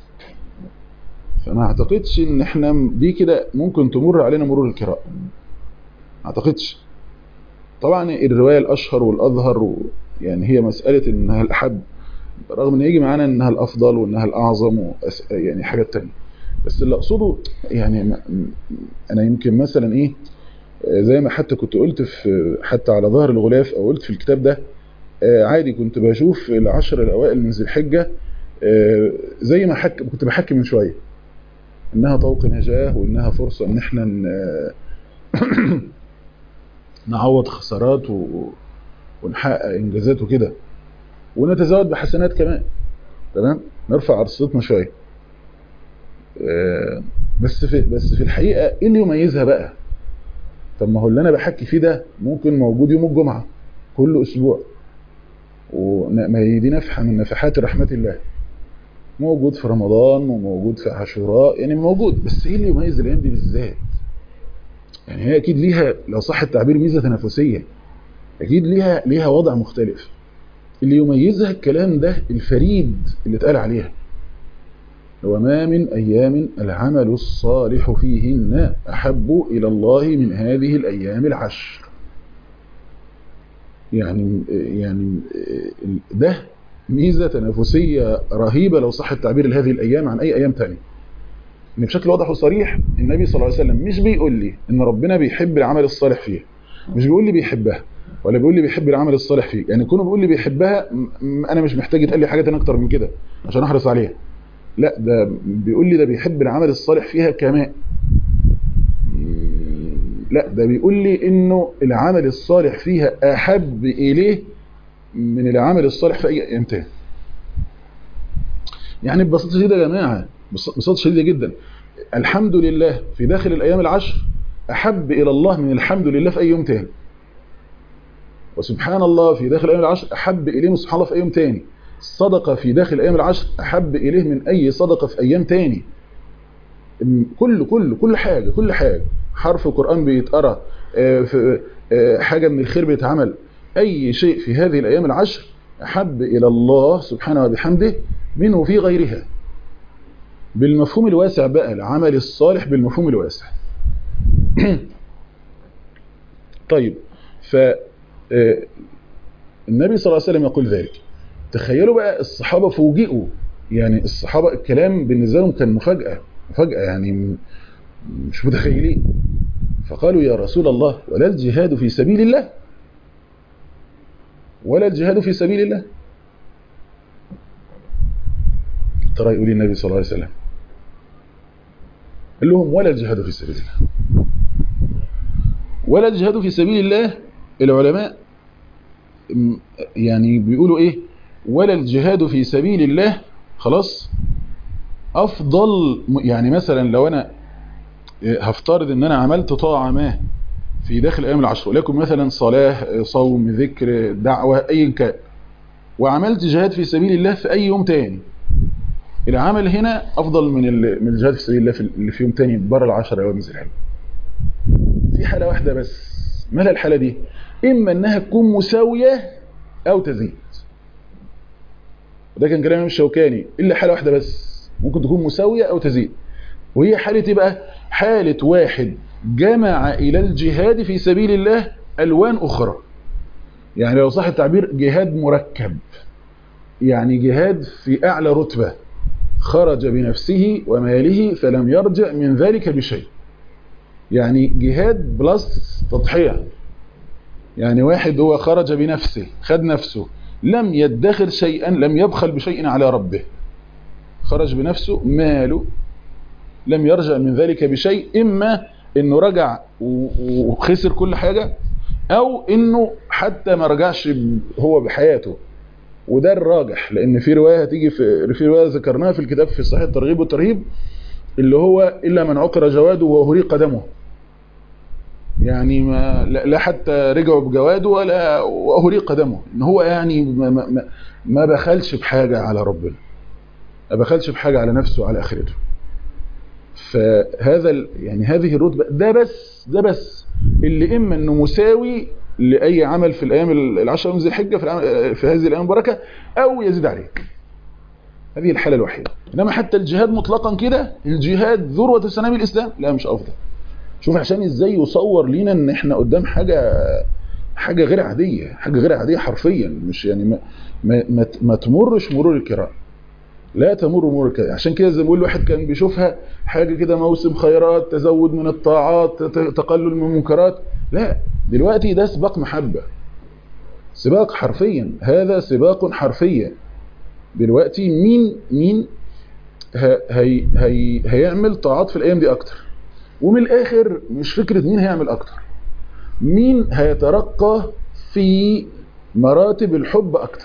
فما اعتقدش ان احنا دي كده ممكن تمر علينا مرور الكرام ما اعتقدش طبعا الروايه الاشهر والاظهر و يعني هي مساله انها الاحب رغم ان يجي معانا انها الافضل وانها الاعظم وأس... يعني حاجات تانية بس اللي اقصده يعني انا يمكن مثلا ايه زي ما حتى كنت قلت في حتى على ظهر الغلاف او قلت في الكتاب ده عادي كنت بشوف العشر الاوائل من ذي الحجه زي ما حك كنت بحكي من شويه انها طوق نجاه وانها فرصه ان احنا نعوض خسارات و... ونحقق انجازات وكده ونتزود بحسنات كمان تمام نرفع عرصتنا شويه بس في بس في الحقيقه ايه اللي يميزها بقى طب ما هو اللي انا بحكي فيه ده ممكن موجود يوم الجمعه كل اسبوع وما هي دي نفحه من نفحات رحمه الله موجود في رمضان وموجود في عاشوراء يعني موجود بس ايه اللي يميز الايام دي بالذات يعني هي اكيد ليها لو صح التعبير ميزه تنافسيه اكيد ليها ليها وضع مختلف اللي يميزها الكلام ده الفريد اللي اتقال عليها وما من أيام العمل الصالح فيهن أحب إلى الله من هذه الأيام العشر يعني يعني ده ميزة تنافسية رهيبة لو صح التعبير لهذه الأيام عن أي أيام تانية إن بشكل واضح وصريح النبي صلى الله عليه وسلم مش بيقول لي إن ربنا بيحب العمل الصالح فيه مش بيقول لي بيحبها ولا بيقول لي بيحب العمل الصالح فيه يعني كونه بيقول لي بيحبها أنا مش محتاج يتقال لي حاجة تانية أكتر من كده عشان أحرص عليها لا ده بيقول لي ده بيحب العمل الصالح فيها كمان لا ده بيقول لي انه العمل الصالح فيها احب اليه من العمل الصالح في اي ايام تاني يعني ببساطه شديده يا جماعه ببساطه شديده جدا الحمد لله في داخل الايام العشر احب الى الله من الحمد لله في اي يوم تاني وسبحان الله في داخل الايام العشر احب اليه من سبحان الله في اي يوم تاني الصدقة في داخل أيام العشر أحب إليه من أي صدقة في أيام تاني كل كل كل حاجة كل حاجة حرف قرآن بيتقرأ حاجة من الخير بيتعمل أي شيء في هذه الأيام العشر أحب إلى الله سبحانه وبحمده منه في غيرها بالمفهوم الواسع بقى العمل الصالح بالمفهوم الواسع طيب ف النبي صلى الله عليه وسلم يقول ذلك تخيلوا بقى الصحابة فوجئوا يعني الصحابة الكلام بالنسبة لهم كان مفاجأة مفاجأة يعني مش متخيلين فقالوا يا رسول الله ولا الجهاد في سبيل الله ولا الجهاد في سبيل الله ترى يقول النبي صلى الله عليه وسلم قال لهم ولا الجهاد في سبيل الله ولا الجهاد في سبيل الله العلماء يعني بيقولوا ايه ولا الجهاد في سبيل الله خلاص افضل يعني مثلا لو انا هفترض ان انا عملت طاعه ما في داخل الايام العشر ولكن مثلا صلاه صوم ذكر دعوه ايا كان وعملت جهاد في سبيل الله في اي يوم تاني العمل هنا افضل من من الجهاد في سبيل الله في اللي في يوم تاني بره العشر ايام ذي الحجه في حاله واحده بس ما هي الحاله دي اما انها تكون مساويه او تزيد وده كان كلام الشوكاني الا حاله واحده بس ممكن تكون مساويه او تزيد وهي حاله ايه بقى حاله واحد جمع الى الجهاد في سبيل الله الوان اخرى يعني لو صح التعبير جهاد مركب يعني جهاد في اعلى رتبه خرج بنفسه وماله فلم يرجع من ذلك بشيء يعني جهاد بلس تضحيه يعني واحد هو خرج بنفسه خد نفسه لم يدخر شيئا لم يبخل بشيء على ربه خرج بنفسه ماله لم يرجع من ذلك بشيء إما إنه رجع وخسر كل حاجة أو إنه حتى ما رجعش هو بحياته وده الراجح لأن في رواية هتيجي في في رواية ذكرناها في الكتاب في صحيح الترغيب والترهيب اللي هو إلا من عقر جواده وأهريق دمه يعني ما لا حتى رجعوا بجواده ولا وأهريق دمه إن هو يعني ما, ما, ما بخلش بحاجة على ربنا ما بخلش بحاجة على نفسه وعلى آخرته فهذا يعني هذه الرتبة ده بس ده بس اللي إما أنه مساوي لأي عمل في الأيام العشر من ذي الحجة في, في هذه الأيام المباركة أو يزيد عليه هذه الحالة الوحيدة إنما حتى الجهاد مطلقا كده الجهاد ذروة سنام الإسلام لا مش أفضل شوف عشان إزاي يصور لينا إن إحنا قدام حاجة حاجة غير عادية حاجة غير عادية حرفيا مش يعني ما, ما, ما, ما تمرش مرور الكرام لا تمر مرور الكرام عشان كده زي ما بقول واحد كان بيشوفها حاجة كده موسم خيرات تزود من الطاعات تقلل من المنكرات لا دلوقتي ده سباق محبة سباق حرفيا هذا سباق حرفيا دلوقتي مين مين هي هي هيعمل طاعات في الايام دي اكتر ومن الاخر مش فكرة مين هيعمل اكتر مين هيترقى في مراتب الحب اكتر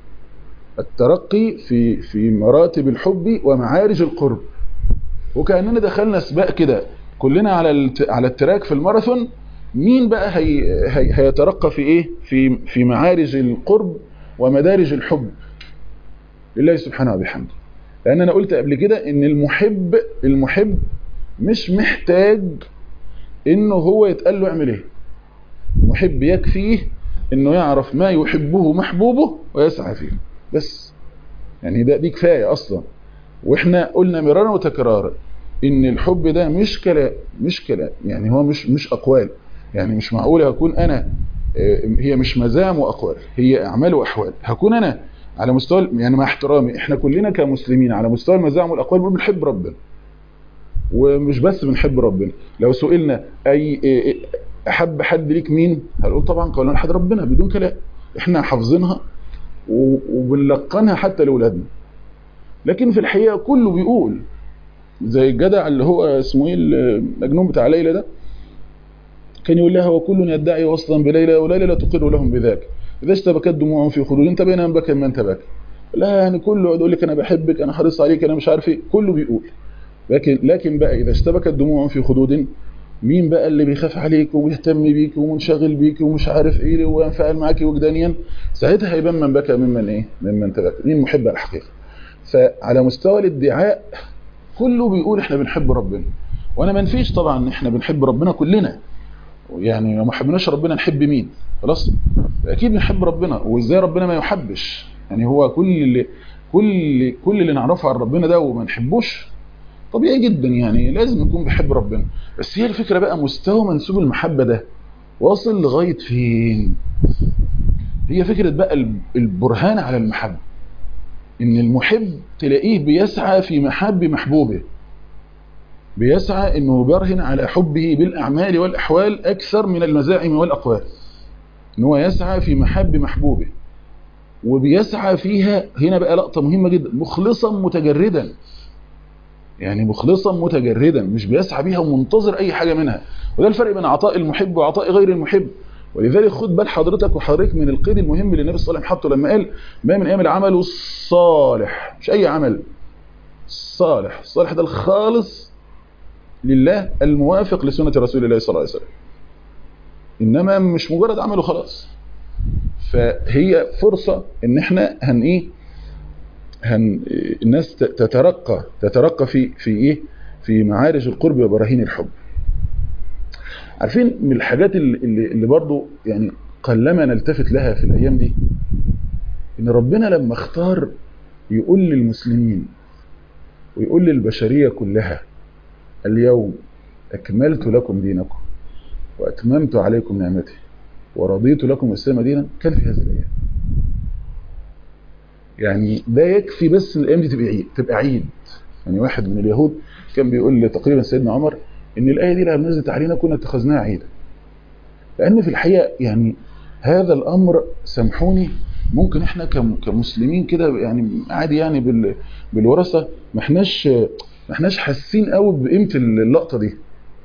الترقي في في مراتب الحب ومعارج القرب وكاننا دخلنا سباق كده كلنا على على التراك في الماراثون مين بقى هي هي هيترقى في ايه في في معارج القرب ومدارج الحب لله سبحانه وبحمده لان انا قلت قبل كده ان المحب المحب مش محتاج انه هو يتقال له اعمل ايه المحب يكفيه انه يعرف ما يحبه محبوبه ويسعى فيه بس يعني ده دي كفايه اصلا واحنا قلنا مرارا وتكرارا ان الحب ده مش كلام مش كلام يعني هو مش مش اقوال يعني مش معقول هكون انا هي مش مزام واقوال هي اعمال واحوال هكون انا على مستوى يعني مع احترامي احنا كلنا كمسلمين على مستوى المزاعم والاقوال بنحب ربنا ومش بس بنحب ربنا لو سئلنا اي احب حد ليك مين هنقول طبعا قولنا حد ربنا بدون كلام احنا حافظينها وبنلقنها حتى لاولادنا لكن في الحقيقه كله بيقول زي الجدع اللي هو اسمه ايه المجنون بتاع ليلى ده كان يقول لها وكل يدعي وصلا بليلى وليلى لا تقر لهم بذاك اذا اشتبكت دموعهم في خدود انت بين من بكى من تبكى لا يعني كله يقول لك انا بحبك انا حريص عليك انا مش عارف ايه كله بيقول لكن لكن بقى اذا اشتبكت دموعهم في خدود مين بقى اللي بيخاف عليك وبيهتم بيك ومنشغل بيك ومش عارف ايه وينفعل معاك وجدانيا ساعتها هيبان من بكى ممن ايه ممن تبكى مين محب الحقيقه فعلى مستوى الادعاء كله بيقول احنا بنحب ربنا وانا ما نفيش طبعا ان احنا بنحب ربنا كلنا يعني لو ما حبناش ربنا نحب مين خلاص اكيد بنحب ربنا وازاي ربنا ما يحبش يعني هو كل اللي كل كل اللي نعرفه عن ربنا ده وما نحبوش طبيعي جدا يعني لازم نكون بيحب ربنا بس هي الفكره بقى مستوى منسوب المحبه ده واصل لغايه فين هي فكره بقى البرهان على المحبه ان المحب تلاقيه بيسعى في محب محبوبه بيسعى انه بيرهن على حبه بالاعمال والاحوال اكثر من المزاعم والاقوال ان هو يسعى في محب محبوبه وبيسعى فيها هنا بقى لقطه مهمه جدا مخلصا متجردا يعني مخلصا متجردا مش بيسعى بيها ومنتظر اي حاجه منها وده الفرق بين عطاء المحب وعطاء غير المحب ولذلك خد بال حضرتك وحضرتك من القيد المهم اللي النبي صلى الله عليه وسلم حطه لما قال ما من ايام العمل الصالح مش اي عمل الصالح الصالح ده الخالص لله الموافق لسنة رسول الله صلى الله عليه وسلم انما مش مجرد عمل وخلاص فهي فرصة ان احنا هن ايه هن الناس تترقى تترقى في في ايه في معارج القرب وبراهين الحب عارفين من الحاجات اللي, اللي برضو يعني قلما نلتفت لها في الايام دي ان ربنا لما اختار يقول للمسلمين ويقول للبشرية كلها اليوم أكملت لكم دينكم وأتممت عليكم نعمتي ورضيت لكم الإسلام دينا كان في هذه الأيام يعني ده يكفي بس الأيام دي تبقى عيد تبقى عيد يعني واحد من اليهود كان بيقول تقريبا سيدنا عمر إن الآية دي لما نزلت علينا كنا اتخذناها عيدا لأن في الحقيقة يعني هذا الأمر سامحوني ممكن احنا كمسلمين كده يعني عادي يعني بال بالوراثه ما احناش ما احناش حاسين قوي بقيمه اللقطه دي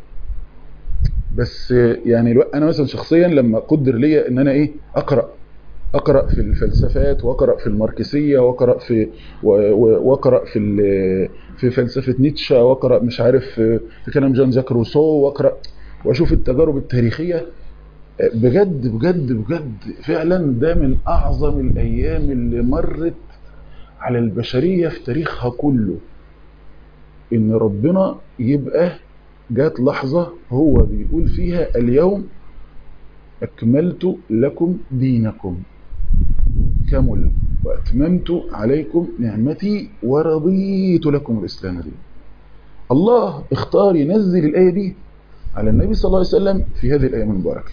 بس يعني انا مثلا شخصيا لما قدر ليا ان انا ايه اقرا اقرا في الفلسفات واقرا في الماركسيه واقرا في واقرا في في فلسفه نيتشه واقرا مش عارف في كلام جان جاك روسو واقرا واشوف التجارب التاريخيه بجد بجد بجد فعلا ده من اعظم الايام اللي مرت على البشريه في تاريخها كله ان ربنا يبقى جات لحظه هو بيقول فيها اليوم اكملت لكم دينكم كمل واتممت عليكم نعمتي ورضيت لكم الاسلام دين الله اختار ينزل الايه دي على النبي صلى الله عليه وسلم في هذه الايام المباركه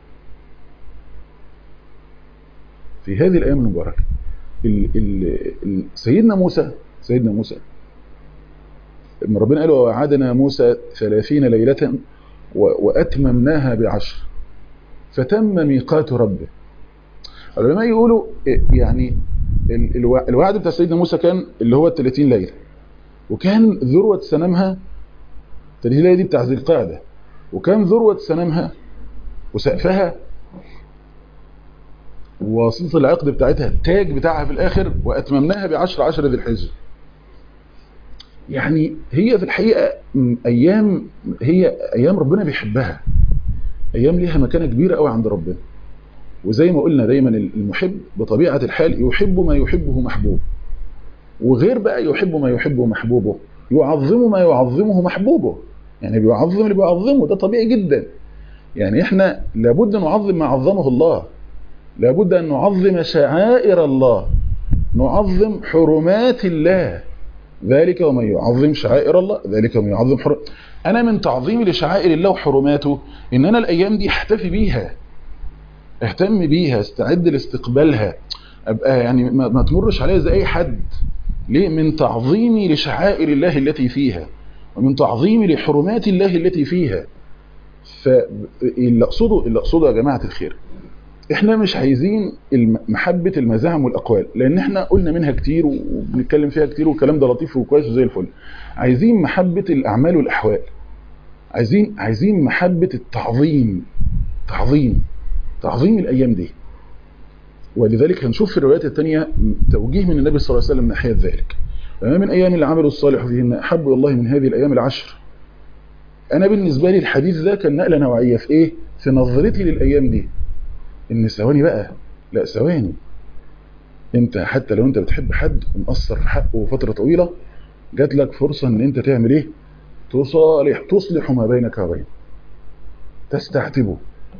في هذه الأيام المباركة ال ال ال سيدنا موسى سيدنا موسى لما ربنا قال ووعدنا موسى ثلاثين ليلة وأتممناها بعشر فتم ميقات ربه العلماء يقولوا يعني الوعد بتاع سيدنا موسى كان اللي هو 30 ليلة وكان ذروة سنمها 30 ليلة دي بتاع ذي القعدة وكان ذروة سنمها وسقفها ووسيطة العقد بتاعتها التاج بتاعها في الآخر وأتممناها بعشر عشر ذي الحجة يعني هي في الحقيقة أيام هي أيام ربنا بيحبها أيام ليها مكانة كبيرة قوي عند ربنا وزي ما قلنا دايما المحب بطبيعة الحال يحب ما يحبه محبوب وغير بقى يحب ما يحبه محبوبه يعظم ما يعظمه محبوبه يعني بيعظم اللي بيعظمه ده طبيعي جدا يعني احنا لابد نعظم ما عظمه الله لابد أن نعظم شعائر الله نعظم حرمات الله ذلك ومن يعظم شعائر الله ذلك ومن يعظم حرم أنا من تعظيمي لشعائر الله وحرماته إن أنا الأيام دي احتفي بيها اهتم بيها استعد لاستقبالها أبقى يعني ما تمرش عليها زي أي حد ليه من تعظيمي لشعائر الله التي فيها ومن تعظيمي لحرمات الله التي فيها فاللي أقصده اللي أقصده يا جماعة الخير احنا مش عايزين محبة المزاعم والأقوال لأن احنا قلنا منها كتير وبنتكلم فيها كتير والكلام ده لطيف وكويس وزي الفل عايزين محبة الأعمال والأحوال عايزين عايزين محبة التعظيم تعظيم تعظيم الأيام دي ولذلك هنشوف في الروايات الثانية توجيه من النبي صلى الله عليه وسلم ناحية ذلك فما من أيام العمل الصالح فيهن أحب والله من هذه الأيام العشر أنا بالنسبة لي الحديث ده كان نقلة نوعية في إيه؟ في نظرتي للأيام دي ان ثواني بقى لا ثواني انت حتى لو انت بتحب حد ومقصر في حقه فترة طويلة جات لك فرصة ان انت تعمل ايه تصالح تصلح ما بينك وبينه تستعتبه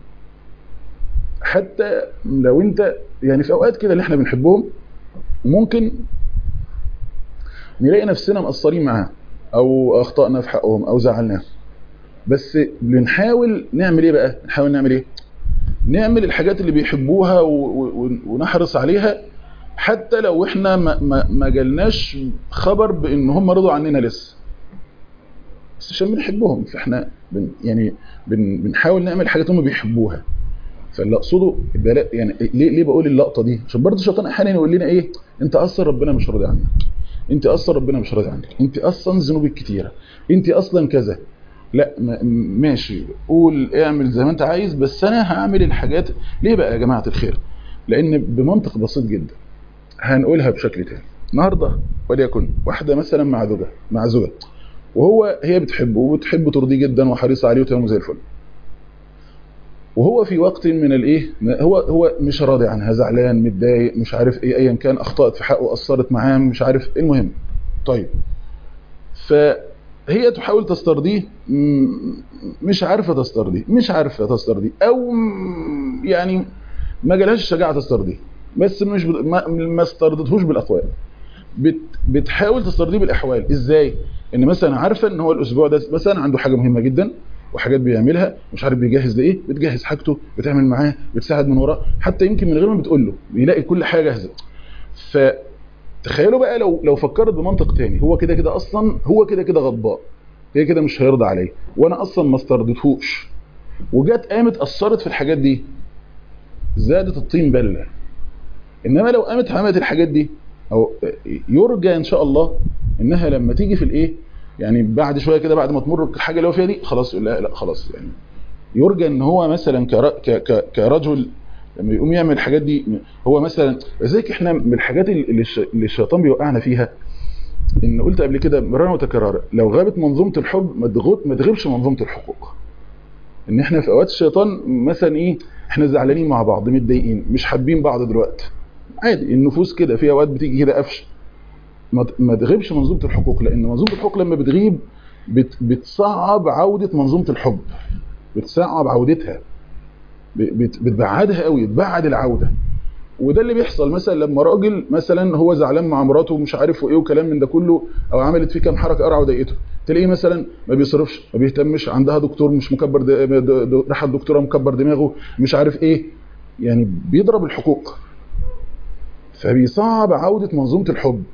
حتى لو انت يعني في اوقات كده اللي احنا بنحبهم ممكن نلاقي نفسنا مقصرين معاه او اخطأنا في حقهم او زعلناهم بس بنحاول نعمل ايه بقى نحاول نعمل ايه نعمل الحاجات اللي بيحبوها ونحرص عليها حتى لو احنا ما, ما, ما جالناش خبر بان هم رضوا عننا لسه بس عشان بنحبهم فاحنا بن يعني بن بنحاول نعمل حاجات هم بيحبوها فاللي اقصده يعني ليه ليه بقول اللقطه دي عشان برضه الشيطان احيانا يقول لنا ايه انت اصلا ربنا مش راضي عنك انت اصلا ربنا مش راضي عنك انت اصلا ذنوبك كتيره انت اصلا كذا لا ماشي قول اعمل زي ما انت عايز بس انا هعمل الحاجات ليه بقى يا جماعه الخير لان بمنطق بسيط جدا هنقولها بشكل تاني النهارده وليكن واحده مثلا مع زوجها مع زوجها وهو هي بتحبه وبتحب ترضيه جدا وحريصه عليه وتمام زي الفل وهو في وقت من الايه هو هو مش راضي عنها زعلان متضايق مش عارف ايه ايا كان اخطات في حقه قصرت معاه مش عارف ايه المهم طيب فهي تحاول تسترضيه مش عارفه تسترضيه مش عارفه تسترضيه او يعني ما جالهاش الشجاعه تسترضيه بس مش ما, ما استرضتهوش بالاقوال بت بتحاول تسترضيه بالاحوال ازاي ان مثلا عارفه ان هو الاسبوع ده مثلا عنده حاجه مهمه جدا وحاجات بيعملها مش عارف بيجهز لايه بتجهز حاجته بتعمل معاه بتساعد من وراه حتى يمكن من غير ما بتقول له بيلاقي كل حاجه جاهزه فتخيلوا بقى لو لو فكرت بمنطق تاني هو كده كده اصلا هو كده كده غضبان كده كده مش هيرضى عليه وانا اصلا ما استرضيتهوش وجت قامت اثرت في الحاجات دي زادت الطين بله انما لو قامت عملت الحاجات دي او يرجى ان شاء الله انها لما تيجي في الايه يعني بعد شويه كده بعد ما تمر الحاجه اللي هو فيها دي خلاص يقول لا لا خلاص يعني يرجى ان هو مثلا كرجل لما يقوم يعمل الحاجات دي هو مثلا لذلك احنا من الحاجات اللي الشيطان بيوقعنا فيها ان قلت قبل كده مرارا وتكرارا لو غابت منظومه الحب ما تغيبش منظومه الحقوق ان احنا في اوقات الشيطان مثلا ايه احنا زعلانين مع بعض متضايقين مش حابين بعض دلوقتي عادي النفوس كده في اوقات بتيجي كده قفش ما تغيبش منظومه الحقوق لان منظومه الحقوق لما بتغيب بت بتصعب عوده منظومه الحب بتصعب عودتها بتبعدها قوي تبعد العوده وده اللي بيحصل مثلا لما راجل مثلا هو زعلان مع مراته ومش عارف وايه وكلام من ده كله او عملت فيه كام حركه قرعه وضايقته تلاقيه مثلا ما بيصرفش ما بيهتمش عندها دكتور مش مكبر راح الدكتوره مكبر دماغه مش عارف ايه يعني بيضرب الحقوق فبيصعب عوده منظومه الحب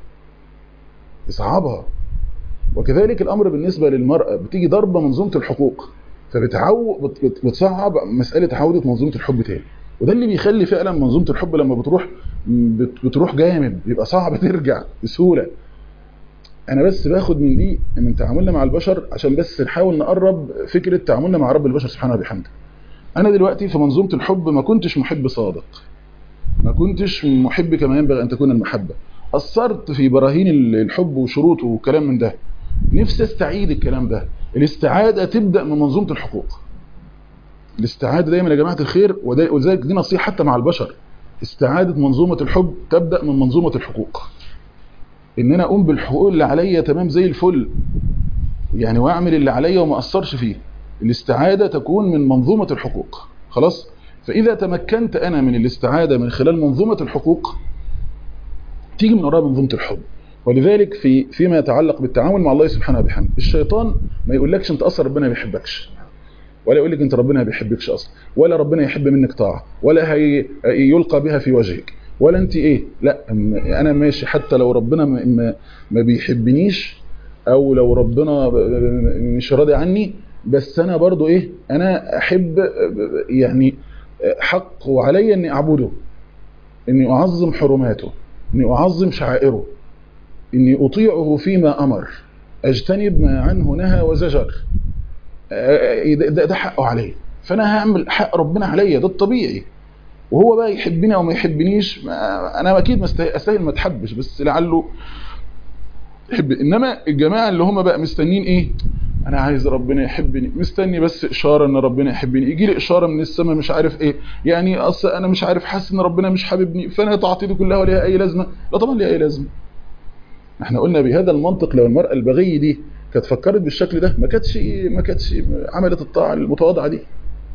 يصعبها وكذلك الامر بالنسبه للمراه بتيجي ضربه منظومه الحقوق فبتعو بتصعب مساله عوده منظومه الحب تاني وده اللي بيخلي فعلا منظومه الحب لما بتروح بتروح جامد بيبقى صعب ترجع بسهوله انا بس باخد من دي من تعاملنا مع البشر عشان بس نحاول نقرب فكره تعاملنا مع رب البشر سبحانه وبحمده انا دلوقتي في منظومه الحب ما كنتش محب صادق ما كنتش محب كما ينبغي ان تكون المحبه اثرت في براهين الحب وشروطه وكلام من ده نفسي استعيد الكلام ده الاستعاده تبدا من منظومه الحقوق الاستعاده دايما يا جماعه الخير ولذلك دي نصيحه حتى مع البشر استعاده منظومه الحب تبدا من منظومه الحقوق ان انا اقوم بالحقوق اللي عليا تمام زي الفل يعني واعمل اللي عليا وما اثرش فيه الاستعاده تكون من منظومه الحقوق خلاص فاذا تمكنت انا من الاستعاده من خلال منظومه الحقوق تيجي من وراء منظومه الحب ولذلك في فيما يتعلق بالتعامل مع الله سبحانه وبحمده الشيطان ما يقولكش انت اصلا ربنا ما بيحبكش ولا يقول لك انت ربنا ما بيحبكش اصلا ولا ربنا يحب منك طاعه ولا هي يلقى بها في وجهك ولا انت ايه لا انا ماشي حتى لو ربنا ما, ما بيحبنيش او لو ربنا مش راضي عني بس انا برضو ايه انا احب يعني حق علي اني اعبده اني اعظم حرماته اني اعظم شعائره اني اطيعه فيما امر اجتنب ما عنه نهى وزجر ده, ده حقه عليا فانا هعمل حق ربنا عليا ده الطبيعي وهو بقى يحبني او ما يحبنيش ما انا اكيد استاهل ما اتحبش بس لعله يحب انما الجماعه اللي هم بقى مستنين ايه انا عايز ربنا يحبني مستني بس اشاره ان ربنا يحبني يجي لي اشاره من السماء مش عارف ايه يعني اصل انا مش عارف حاسس ان ربنا مش حاببني فانا طاعتي دي كلها وليها اي لازمه لا طبعا ليها اي لازمه احنا قلنا بهذا المنطق لو المراه البغيه دي كانت فكرت بالشكل ده ما كانتش ما كانتش عملت الطاعه المتواضعه دي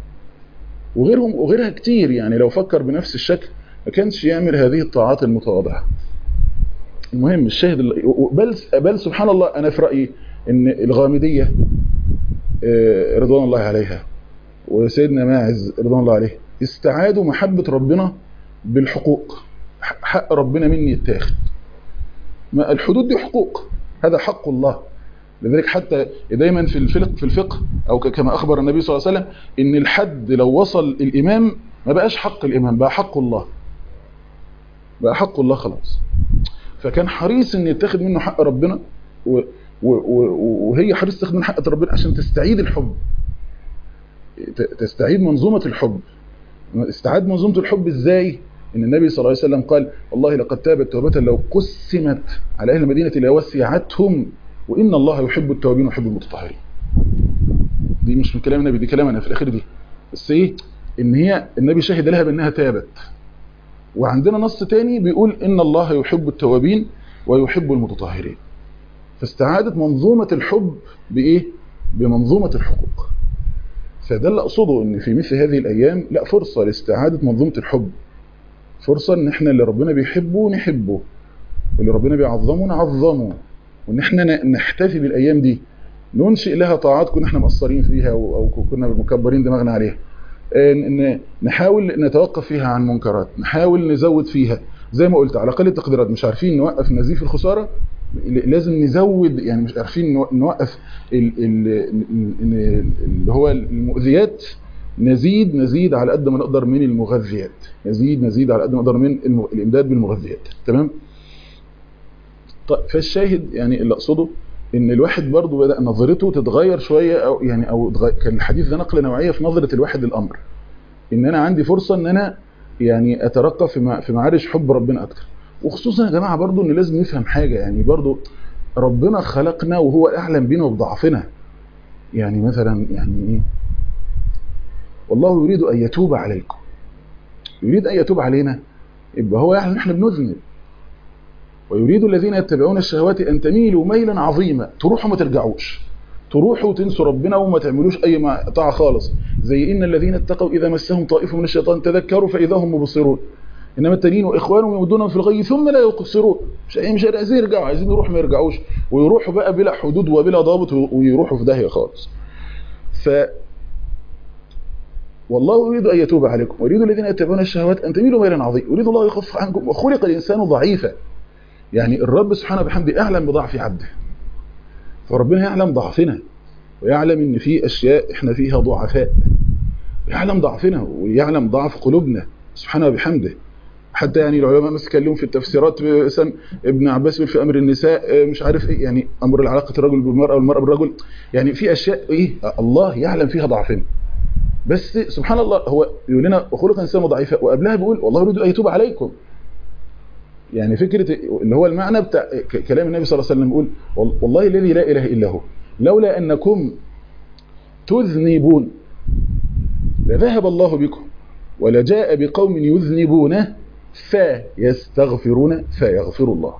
وغيرهم وغيرها كتير يعني لو فكر بنفس الشكل ما كانش يعمل هذه الطاعات المتواضعه المهم الشاهد بل بل سبحان الله انا في رايي ان الغامديه رضوان الله عليها وسيدنا ماعز رضوان الله عليه استعادوا محبه ربنا بالحقوق حق ربنا مني يتاخد ما الحدود دي حقوق هذا حق الله لذلك حتى دايما في الفقه في الفقه او كما اخبر النبي صلى الله عليه وسلم ان الحد لو وصل الامام ما بقاش حق الامام بقى حق الله بقى حق الله خلاص فكان حريص ان يتاخد منه حق ربنا وهي حريص تاخد من حق ربنا عشان تستعيد الحب تستعيد منظومة الحب استعاد منظومة الحب ازاي ان النبي صلى الله عليه وسلم قال والله لقد تابت توبة لو قسمت على اهل المدينة لوسعتهم وان الله يحب التوابين ويحب المتطهرين دي مش من كلام النبي دي كلام انا في الاخير دي بس ايه ان هي النبي شهد لها بانها تابت وعندنا نص تاني بيقول ان الله يحب التوابين ويحب المتطهرين فاستعادت منظومة الحب بايه بمنظومة الحقوق فده اللي اقصده ان في مثل هذه الايام لا فرصة لاستعادة منظومة الحب فرصة ان احنا اللي ربنا بيحبه نحبه واللي ربنا بيعظمه نعظمه وان احنا نحتفي بالايام دي ننشئ لها طاعات كنا احنا مقصرين فيها او كنا مكبرين دماغنا عليها ان نحاول نتوقف فيها عن منكرات نحاول نزود فيها زي ما قلت على اقل التقديرات مش عارفين نوقف نزيف الخسارة لازم نزود يعني مش عارفين نوقف اللي هو المؤذيات نزيد نزيد على قد ما نقدر من المغذيات نزيد نزيد على قد ما نقدر من الامداد بالمغذيات تمام طيب فالشاهد يعني اللي اقصده ان الواحد برضه بدا نظرته تتغير شويه او يعني او كان الحديث ده نقله نوعيه في نظره الواحد للامر ان انا عندي فرصه ان انا يعني اترقى في في معارج حب ربنا اكتر وخصوصا يا جماعه برضه ان لازم نفهم حاجه يعني برضه ربنا خلقنا وهو اعلم بينا وبضعفنا يعني مثلا يعني ايه والله يريد ان يتوب عليكم يريد ان يتوب علينا يبقى هو يعلم احنا بنذنب ويريد الذين يتبعون الشهوات ان تميلوا ميلا عظيما تروحوا ما ترجعوش تروحوا وتنسوا ربنا وما تعملوش اي طاعه خالص زي ان الذين اتقوا اذا مسهم طائف من الشيطان تذكروا فاذا هم مبصرون انما التانيين واخوانهم يمدونهم في الغي ثم لا يقصرون مش مش عايزين يرجعوا عايزين يروحوا ما يرجعوش ويروحوا بقى بلا حدود وبلا ضابط ويروحوا في داهيه خالص ف والله يريد ان يتوب عليكم ويريد الذين يتبعون الشهوات ان تميلوا ميلا عظيما يريد الله يخفف عنكم وخلق الانسان ضعيفا يعني الرب سبحانه بحمده اعلم بضعف عبده فربنا يعلم ضعفنا ويعلم ان في اشياء احنا فيها ضعفاء يعلم ضعفنا ويعلم ضعف قلوبنا سبحانه وبحمده حتى يعني العلماء مثلا اتكلموا في التفسيرات مثلا ابن عباس في امر النساء مش عارف ايه يعني امر العلاقه الرجل بالمراه والمراه بالرجل يعني في اشياء ايه الله يعلم فيها ضعفنا بس سبحان الله هو يقول لنا وخلق انسان ضعيفا وقبلها بيقول والله يريد ان يتوب عليكم يعني فكره اللي هو المعنى بتاع كلام النبي صلى الله عليه وسلم يقول والله الذي لا اله الا هو لولا انكم تذنبون لذهب الله بكم ولجاء بقوم يذنبون فيستغفرون فيغفر الله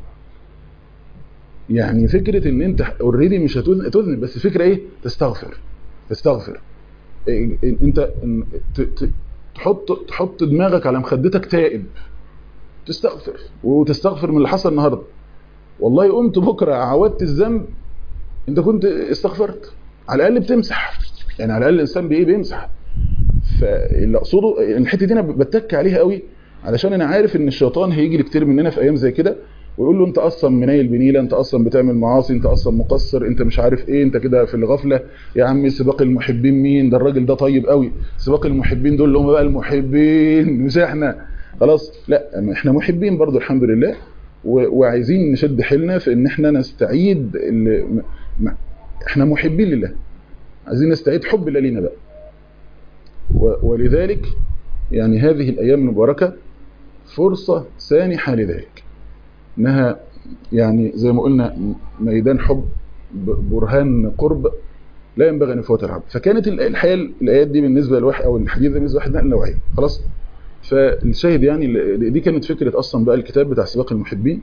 يعني فكرة ان انت اوريدي مش هتذنب بس فكرة ايه تستغفر تستغفر إيه انت تحط تحط دماغك على مخدتك تائب تستغفر وتستغفر من اللي حصل النهارده والله قمت بكره عودت الذنب انت كنت استغفرت على الاقل بتمسح يعني على الاقل الانسان بايه بيمسح فاللي اقصده الحته دي انا بتك عليها قوي علشان انا عارف ان الشيطان هيجي لكتير مننا في ايام زي كده ويقول له انت اصلا منيل بنيله انت اصلا بتعمل معاصي انت اصلا مقصر انت مش عارف ايه انت كده في الغفله يا عم سباق المحبين مين ده الراجل ده طيب قوي سباق المحبين دول اللي هم بقى المحبين مش احنا خلاص لا احنا محبين برضو الحمد لله وعايزين نشد حيلنا في ان احنا نستعيد احنا محبين لله عايزين نستعيد حب الله لينا بقى ولذلك يعني هذه الايام المباركه فرصه سانحه لذلك انها يعني زي ما قلنا ميدان حب برهان قرب لا ينبغي ان يفوت العبد فكانت الحقيقه الايات دي بالنسبه لواحد او الحديث ده بالنسبه لواحد نقل نوعيه خلاص فالشاهد يعني دي كانت فكره اصلا بقى الكتاب بتاع سباق المحبين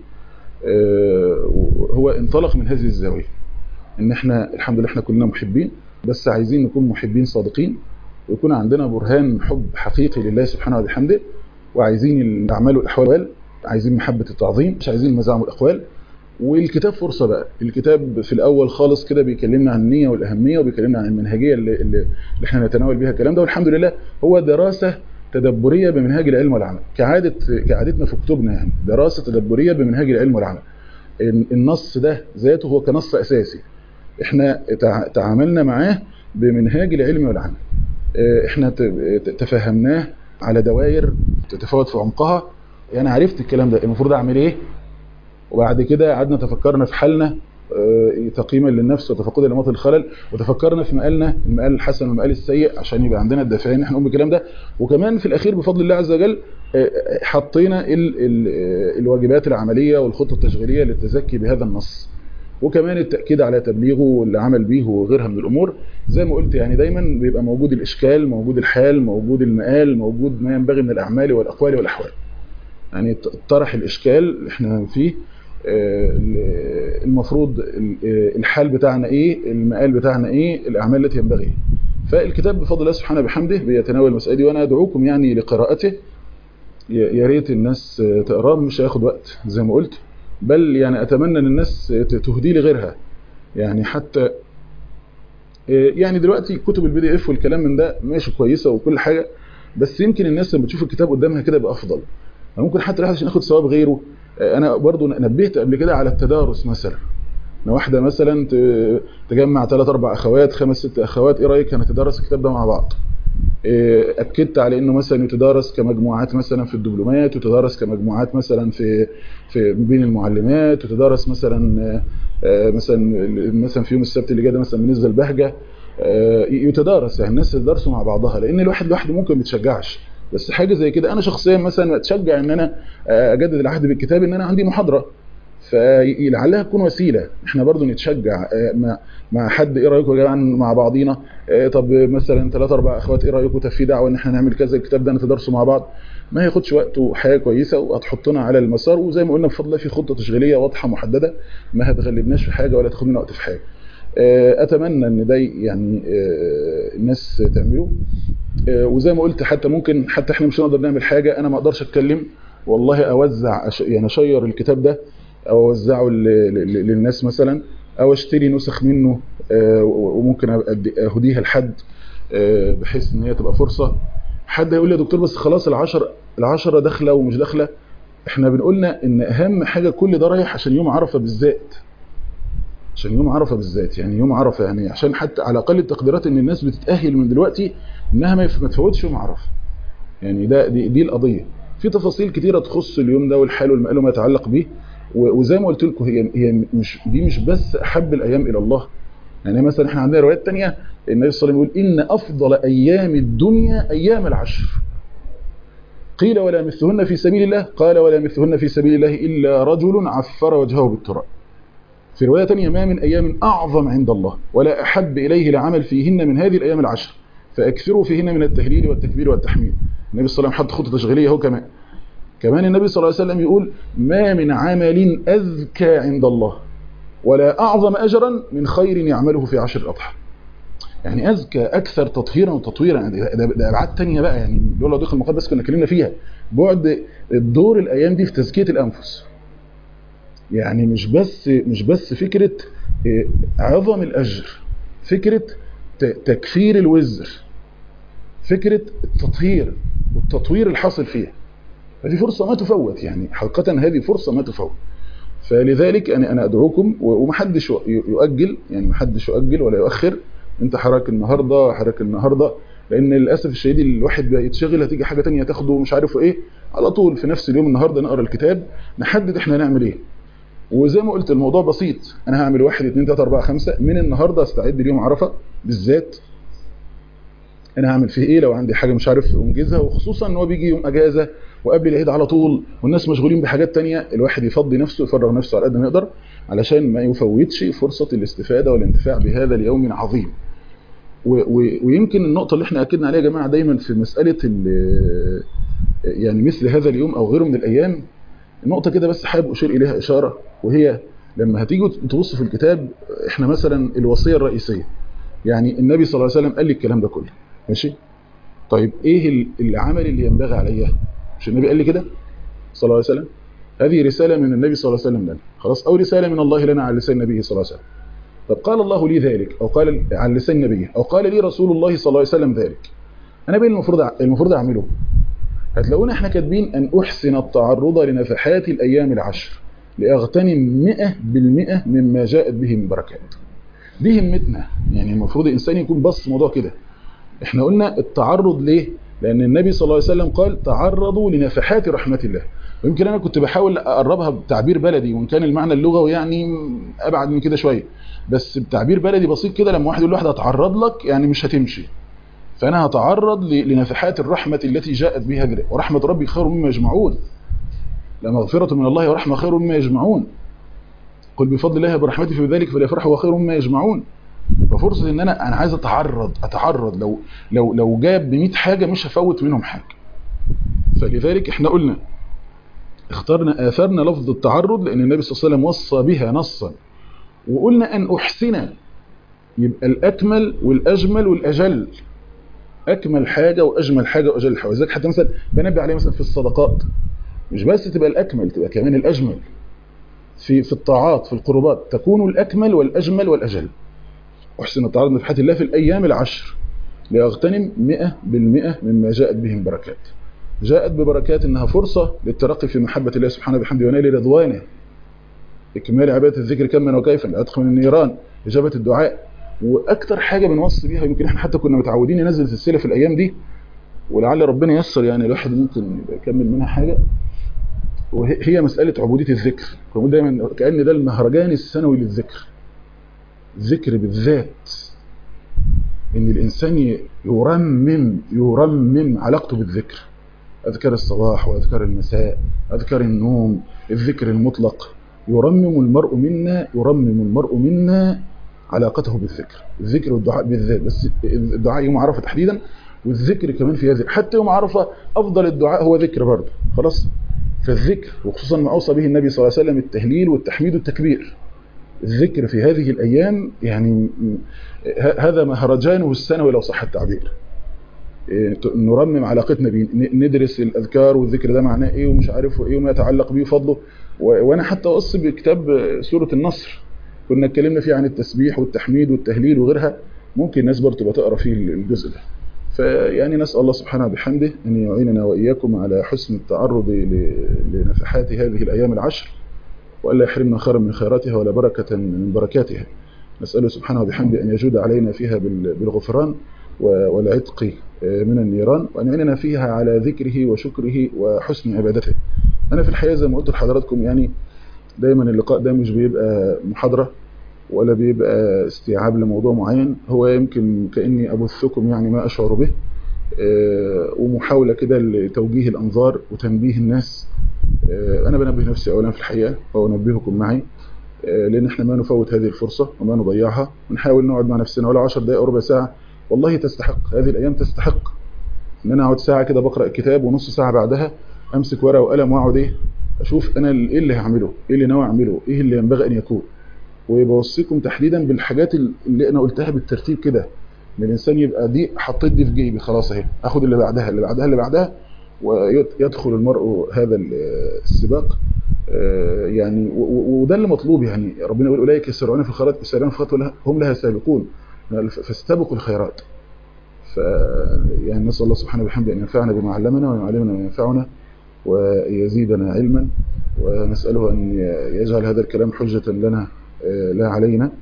هو انطلق من هذه الزاويه ان احنا الحمد لله احنا كلنا محبين بس عايزين نكون محبين صادقين ويكون عندنا برهان حب حقيقي لله سبحانه وبحمده وعايزين الاعمال والاحوال عايزين محبه التعظيم مش عايزين المزاعم والاقوال والكتاب فرصه بقى الكتاب في الاول خالص كده بيكلمنا عن النيه والاهميه وبيكلمنا عن المنهجيه اللي, اللي احنا نتناول بيها الكلام ده والحمد لله هو دراسه تدبريه بمنهاج العلم والعمل كعاده كعادتنا في كتبنا يعني دراسه تدبريه بمنهاج العلم والعمل النص ده ذاته هو كنص اساسي احنا تعاملنا معاه بمنهاج العلم والعمل احنا تفهمناه على دوائر تتفاوت في عمقها يعني عرفت الكلام ده المفروض اعمل ايه وبعد كده قعدنا تفكرنا في حالنا تقييما للنفس وتفقدا لنمط الخلل وتفكرنا في مقالنا المقال الحسن والمقال السيء عشان يبقى عندنا الدافعين احنا نقوم بالكلام ده وكمان في الاخير بفضل الله عز وجل حطينا ال ال الواجبات العمليه والخطه التشغيليه للتزكي بهذا النص وكمان التاكيد على تبليغه والعمل به وغيرها من الامور زي ما قلت يعني دايما بيبقى موجود الاشكال موجود الحال موجود المقال موجود ما ينبغي من الاعمال والاقوال والاحوال يعني طرح الاشكال احنا فيه المفروض الحال بتاعنا ايه المقال بتاعنا ايه الاعمال التي ينبغي فالكتاب بفضل الله سبحانه بحمده بيتناول المسائل دي وانا ادعوكم يعني لقراءته يا ريت الناس تقراه مش هياخد وقت زي ما قلت بل يعني اتمنى ان الناس تهدي لي غيرها يعني حتى يعني دلوقتي كتب البي دي اف والكلام من ده ماشي كويسه وكل حاجه بس يمكن الناس لما تشوف الكتاب قدامها كده يبقى افضل ممكن حتى الواحد عشان ياخد ثواب غيره انا برضو نبهت قبل كده على التدارس مثلا لو واحده مثلا تجمع ثلاث اربع اخوات خمس ست اخوات ايه رايك هنتدرس الكتاب ده مع بعض اكدت على انه مثلا يتدارس كمجموعات مثلا في الدبلومات وتدارس كمجموعات مثلا في في بين المعلمات وتدارس مثلا مثلا مثلا في يوم السبت اللي جاي ده مثلا بالنسبه للبهجه يتدارس يعني الناس تدرسوا مع بعضها لان الواحد لوحده ممكن ما يتشجعش بس حاجه زي كده انا شخصيا مثلا اتشجع ان انا اجدد العهد بالكتاب ان انا عندي محاضره فلعلها تكون وسيله احنا برضو نتشجع مع مع حد ايه رايكم يا جماعه مع بعضينا طب مثلا ثلاث اربع اخوات ايه رايكم طب في دعوه ان احنا نعمل كذا الكتاب ده نتدرسه مع بعض ما هياخدش وقت وحياه كويسه وهتحطنا على المسار وزي ما قلنا بفضل الله في خطه تشغيليه واضحه محدده ما هتغلبناش في حاجه ولا تاخد لنا وقت في حاجه اتمنى ان ده يعني الناس تعمله وزي ما قلت حتى ممكن حتى احنا مش هنقدر نعمل حاجه انا ما اقدرش اتكلم والله اوزع يعني اشير الكتاب ده او اوزعه للناس مثلا او اشتري نسخ منه وممكن اهديها لحد بحيث ان هي تبقى فرصه حد يقول لي يا دكتور بس خلاص العشر العشرة داخله ومش داخله احنا بنقولنا ان اهم حاجه كل ده رايح عشان يوم عرفه بالذات عشان يوم عرفه بالذات يعني يوم عرفه يعني عشان حتى على اقل التقديرات ان الناس بتتاهل من دلوقتي انها ما تفوتش يوم عرفه يعني ده دي, دي القضيه في تفاصيل كتيره تخص اليوم ده والحال والمقال وما يتعلق به وزي ما قلت لكم هي هي مش دي مش بس احب الايام الى الله يعني مثلا احنا عندنا روايات ثانيه النبي صلى الله عليه وسلم يقول ان افضل ايام الدنيا ايام العشر قيل ولا مثلهن في سبيل الله قال ولا مثلهن في سبيل الله الا رجل عفر وجهه بالتراب في روايه ثانيه ما من ايام اعظم عند الله ولا احب اليه العمل فيهن من هذه الايام العشر فاكثروا فيهن من التهليل والتكبير والتحميد النبي صلى الله عليه وسلم حط خطه تشغيليه اهو كمان كمان النبي صلى الله عليه وسلم يقول ما من عمل أذكى عند الله ولا أعظم أجرا من خير يعمله في عشر الأضحى يعني أذكى أكثر تطهيرا وتطويرا ده, ده أبعاد تانية بقى يعني لولا ضيق المقدس كنا اتكلمنا فيها بعد الدور الأيام دي في تزكية الأنفس يعني مش بس مش بس فكرة عظم الأجر فكرة تكفير الوزر فكرة التطهير والتطوير الحاصل فيها فدي فرصة ما تفوت يعني حقيقة هذه فرصة ما تفوت فلذلك أنا أنا أدعوكم ومحدش يؤجل يعني محدش يؤجل ولا يؤخر أنت حرك النهاردة حرك النهاردة لأن للأسف الشديد الواحد بقى يتشغل هتيجي حاجة تانية تاخده مش عارف إيه على طول في نفس اليوم النهاردة نقرأ الكتاب نحدد إحنا نعمل إيه وزي ما قلت الموضوع بسيط أنا هعمل واحد اتنين تلاتة أربعة خمسة من النهاردة استعد ليوم عرفة بالذات انا هعمل فيه ايه لو عندي حاجه مش عارف انجزها وخصوصا ان هو بيجي يوم اجازه وقبل العيد على طول والناس مشغولين بحاجات تانية الواحد يفضي نفسه يفرغ نفسه على قد ما يقدر علشان ما يفوتش فرصه الاستفاده والانتفاع بهذا اليوم العظيم ويمكن النقطه اللي احنا اكدنا عليها يا جماعه دايما في مساله يعني مثل هذا اليوم او غيره من الايام النقطه كده بس حابب اشير اليها اشاره وهي لما هتيجوا تبصوا في الكتاب احنا مثلا الوصيه الرئيسيه يعني النبي صلى الله عليه وسلم قال لي الكلام ده كله ماشي طيب ايه العمل اللي ينبغي عليا مش النبي قال لي كده صلى الله عليه وسلم هذه رساله من النبي صلى الله عليه وسلم لنا خلاص او رساله من الله لنا على لسان النبي صلى الله عليه وسلم طب قال الله لي ذلك او قال على لسان نبيه او قال لي رسول الله صلى الله عليه وسلم ذلك انا بين المفروض المفروض اعمله هتلاقونا احنا كاتبين ان احسن التعرض لنفحات الايام العشر لاغتنم 100% مما جاءت به من بركات دي همتنا يعني المفروض الانسان يكون بص موضوع كده احنا قلنا التعرض ليه لان النبي صلى الله عليه وسلم قال تعرضوا لنفحات رحمه الله ويمكن انا كنت بحاول اقربها بتعبير بلدي وان كان المعنى اللغوي يعني ابعد من كده شويه بس بتعبير بلدي بسيط كده لما واحد يقول لواحد هتعرض لك يعني مش هتمشي فانا هتعرض ل- لنفحات الرحمه التي جاءت بها هذه ورحمه ربي خير مما يجمعون لمغفره من الله ورحمه خير مما يجمعون قل بفضل الله وبرحمته فبذلك فليفرحوا وخير مما يجمعون ففرصه ان انا انا عايز اتعرض اتعرض لو لو لو جاب ب 100 حاجه مش هفوت منهم حاجه فلذلك احنا قلنا اخترنا اثرنا لفظ التعرض لان النبي صلى الله عليه وسلم وصى بها نصا وقلنا ان احسن يبقى الاكمل والاجمل والاجل اكمل حاجه واجمل حاجه واجل حاجه ولذلك حتى مثلا بنبه عليه مثلا في الصدقات مش بس تبقى الاكمل تبقى كمان الاجمل في في الطاعات في القربات تكون الاكمل والاجمل والاجل احسن التعرض نفحات الله في الايام العشر ليغتنم 100% مما جاءت به من بركات جاءت ببركات انها فرصه للترقي في محبه الله سبحانه وبحمده ونال رضوانه اكمال عباده الذكر كما وكيفا لادخل النيران اجابه الدعاء واكتر حاجه بنوصي بيها يمكن احنا حتى كنا متعودين ننزل سلسله في الايام دي ولعل ربنا ييسر يعني الواحد ممكن يبقى يكمل منها حاجه وهي هي مساله عبوديه الذكر بقول دايما كان ده المهرجان السنوي للذكر الذكر بالذات ان الانسان يرمم يرمم علاقته بالذكر اذكار الصباح واذكار المساء اذكار النوم الذكر المطلق يرمم المرء منا يرمم المرء منا علاقته بالذكر الذكر والدعاء بالذات بس الدعاء يوم عرفه تحديدا والذكر كمان في هذه حتى يوم عرفه افضل الدعاء هو ذكر برضه خلاص فالذكر وخصوصا ما اوصى به النبي صلى الله عليه وسلم التهليل والتحميد والتكبير الذكر في هذه الايام يعني هذا مهرجانه السنوي لو صح التعبير نرمم علاقتنا بيه ندرس الاذكار والذكر ده معناه ايه ومش عارف ايه وما يتعلق بيه وفضله وانا حتى قص بكتاب سوره النصر كنا اتكلمنا فيه عن التسبيح والتحميد والتهليل وغيرها ممكن الناس برضه تبقى تقرا فيه الجزء ده فيعني نسال الله سبحانه وبحمده ان يعيننا واياكم على حسن التعرض لنفحات هذه الايام العشر والا يحرمنا خيرا من خيراتها ولا بركه من بركاتها نساله سبحانه وبحمده ان يجود علينا فيها بالغفران والعتق من النيران وأن يعيننا فيها على ذكره وشكره وحسن عبادته أنا في الحقيقة زي ما قلت لحضراتكم يعني دايما اللقاء ده مش بيبقى محاضرة ولا بيبقى استيعاب لموضوع معين هو يمكن كأني أبثكم يعني ما أشعر به ومحاولة كده لتوجيه الأنظار وتنبيه الناس أنا بنبه نفسي أولا في الحقيقة وأنبهكم معي لأن احنا ما نفوت هذه الفرصة وما نضيعها ونحاول نقعد مع نفسنا ولا 10 دقائق ربع ساعة والله تستحق هذه الأيام تستحق ان انا اقعد ساعة كده بقرأ الكتاب ونص ساعة بعدها امسك ورقة وقلم واقعد ايه اشوف انا ايه اللي هعمله ايه اللي ناوي اعمله ايه اللي ينبغي ان يكون وبوصيكم تحديدا بالحاجات اللي انا قلتها بالترتيب كده ان الانسان يبقى دي حطيت دي في جيبي خلاص اهي اخد اللي بعدها اللي بعدها اللي بعدها ويدخل المرء هذا السباق يعني وده اللي مطلوب يعني ربنا يقول اولئك يسرعون في الخيرات يسرعون في الخيرات هم لها سابقون فاستبقوا الخيرات ف يعني نسال الله سبحانه وبحمده ان ينفعنا بما علمنا ويعلمنا ما ينفعنا ويزيدنا علما ونساله ان يجعل هذا الكلام حجه لنا لا علينا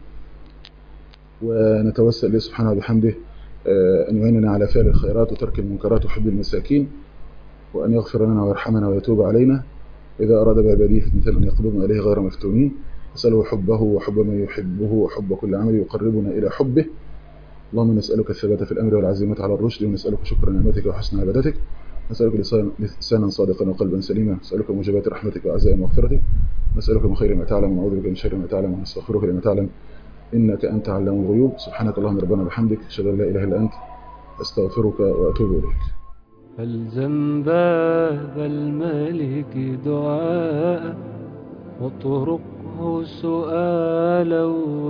ونتوسل له سبحانه وبحمده ان يعيننا على فعل الخيرات وترك المنكرات وحب المساكين وان يغفر لنا ويرحمنا ويتوب علينا اذا اراد بعباده فتنه ان يقبضنا اليه غير مفتونين نساله حبه وحب من يحبه وحب كل عمل يقربنا الى حبه اللهم نسألك الثبات في الأمر والعزيمة على الرشد ونسألك شكر نعمتك وحسن عبادتك نسألك لسانا صادقا وقلبا سليما نسألك موجبات رحمتك وعزائم مغفرتك نسألك من خير ما تعلم ونعوذ بك من شر ما تعلم ونستغفرك لما تعلم إنك أنت علام الغيوب سبحانك اللهم ربنا وبحمدك أشهد أن لا إله إلا أنت أستغفرك وأتوب إليك فالزم باب الملك دعاء واطرقه سؤالا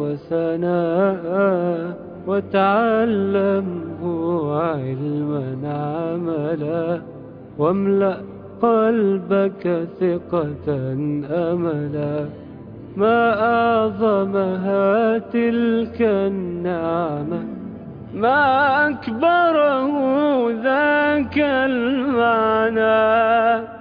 وثناء وتعلمه علما عملا واملأ قلبك ثقة أملا ما أعظمها تلك النعمة ما أكبره ذاك المعنى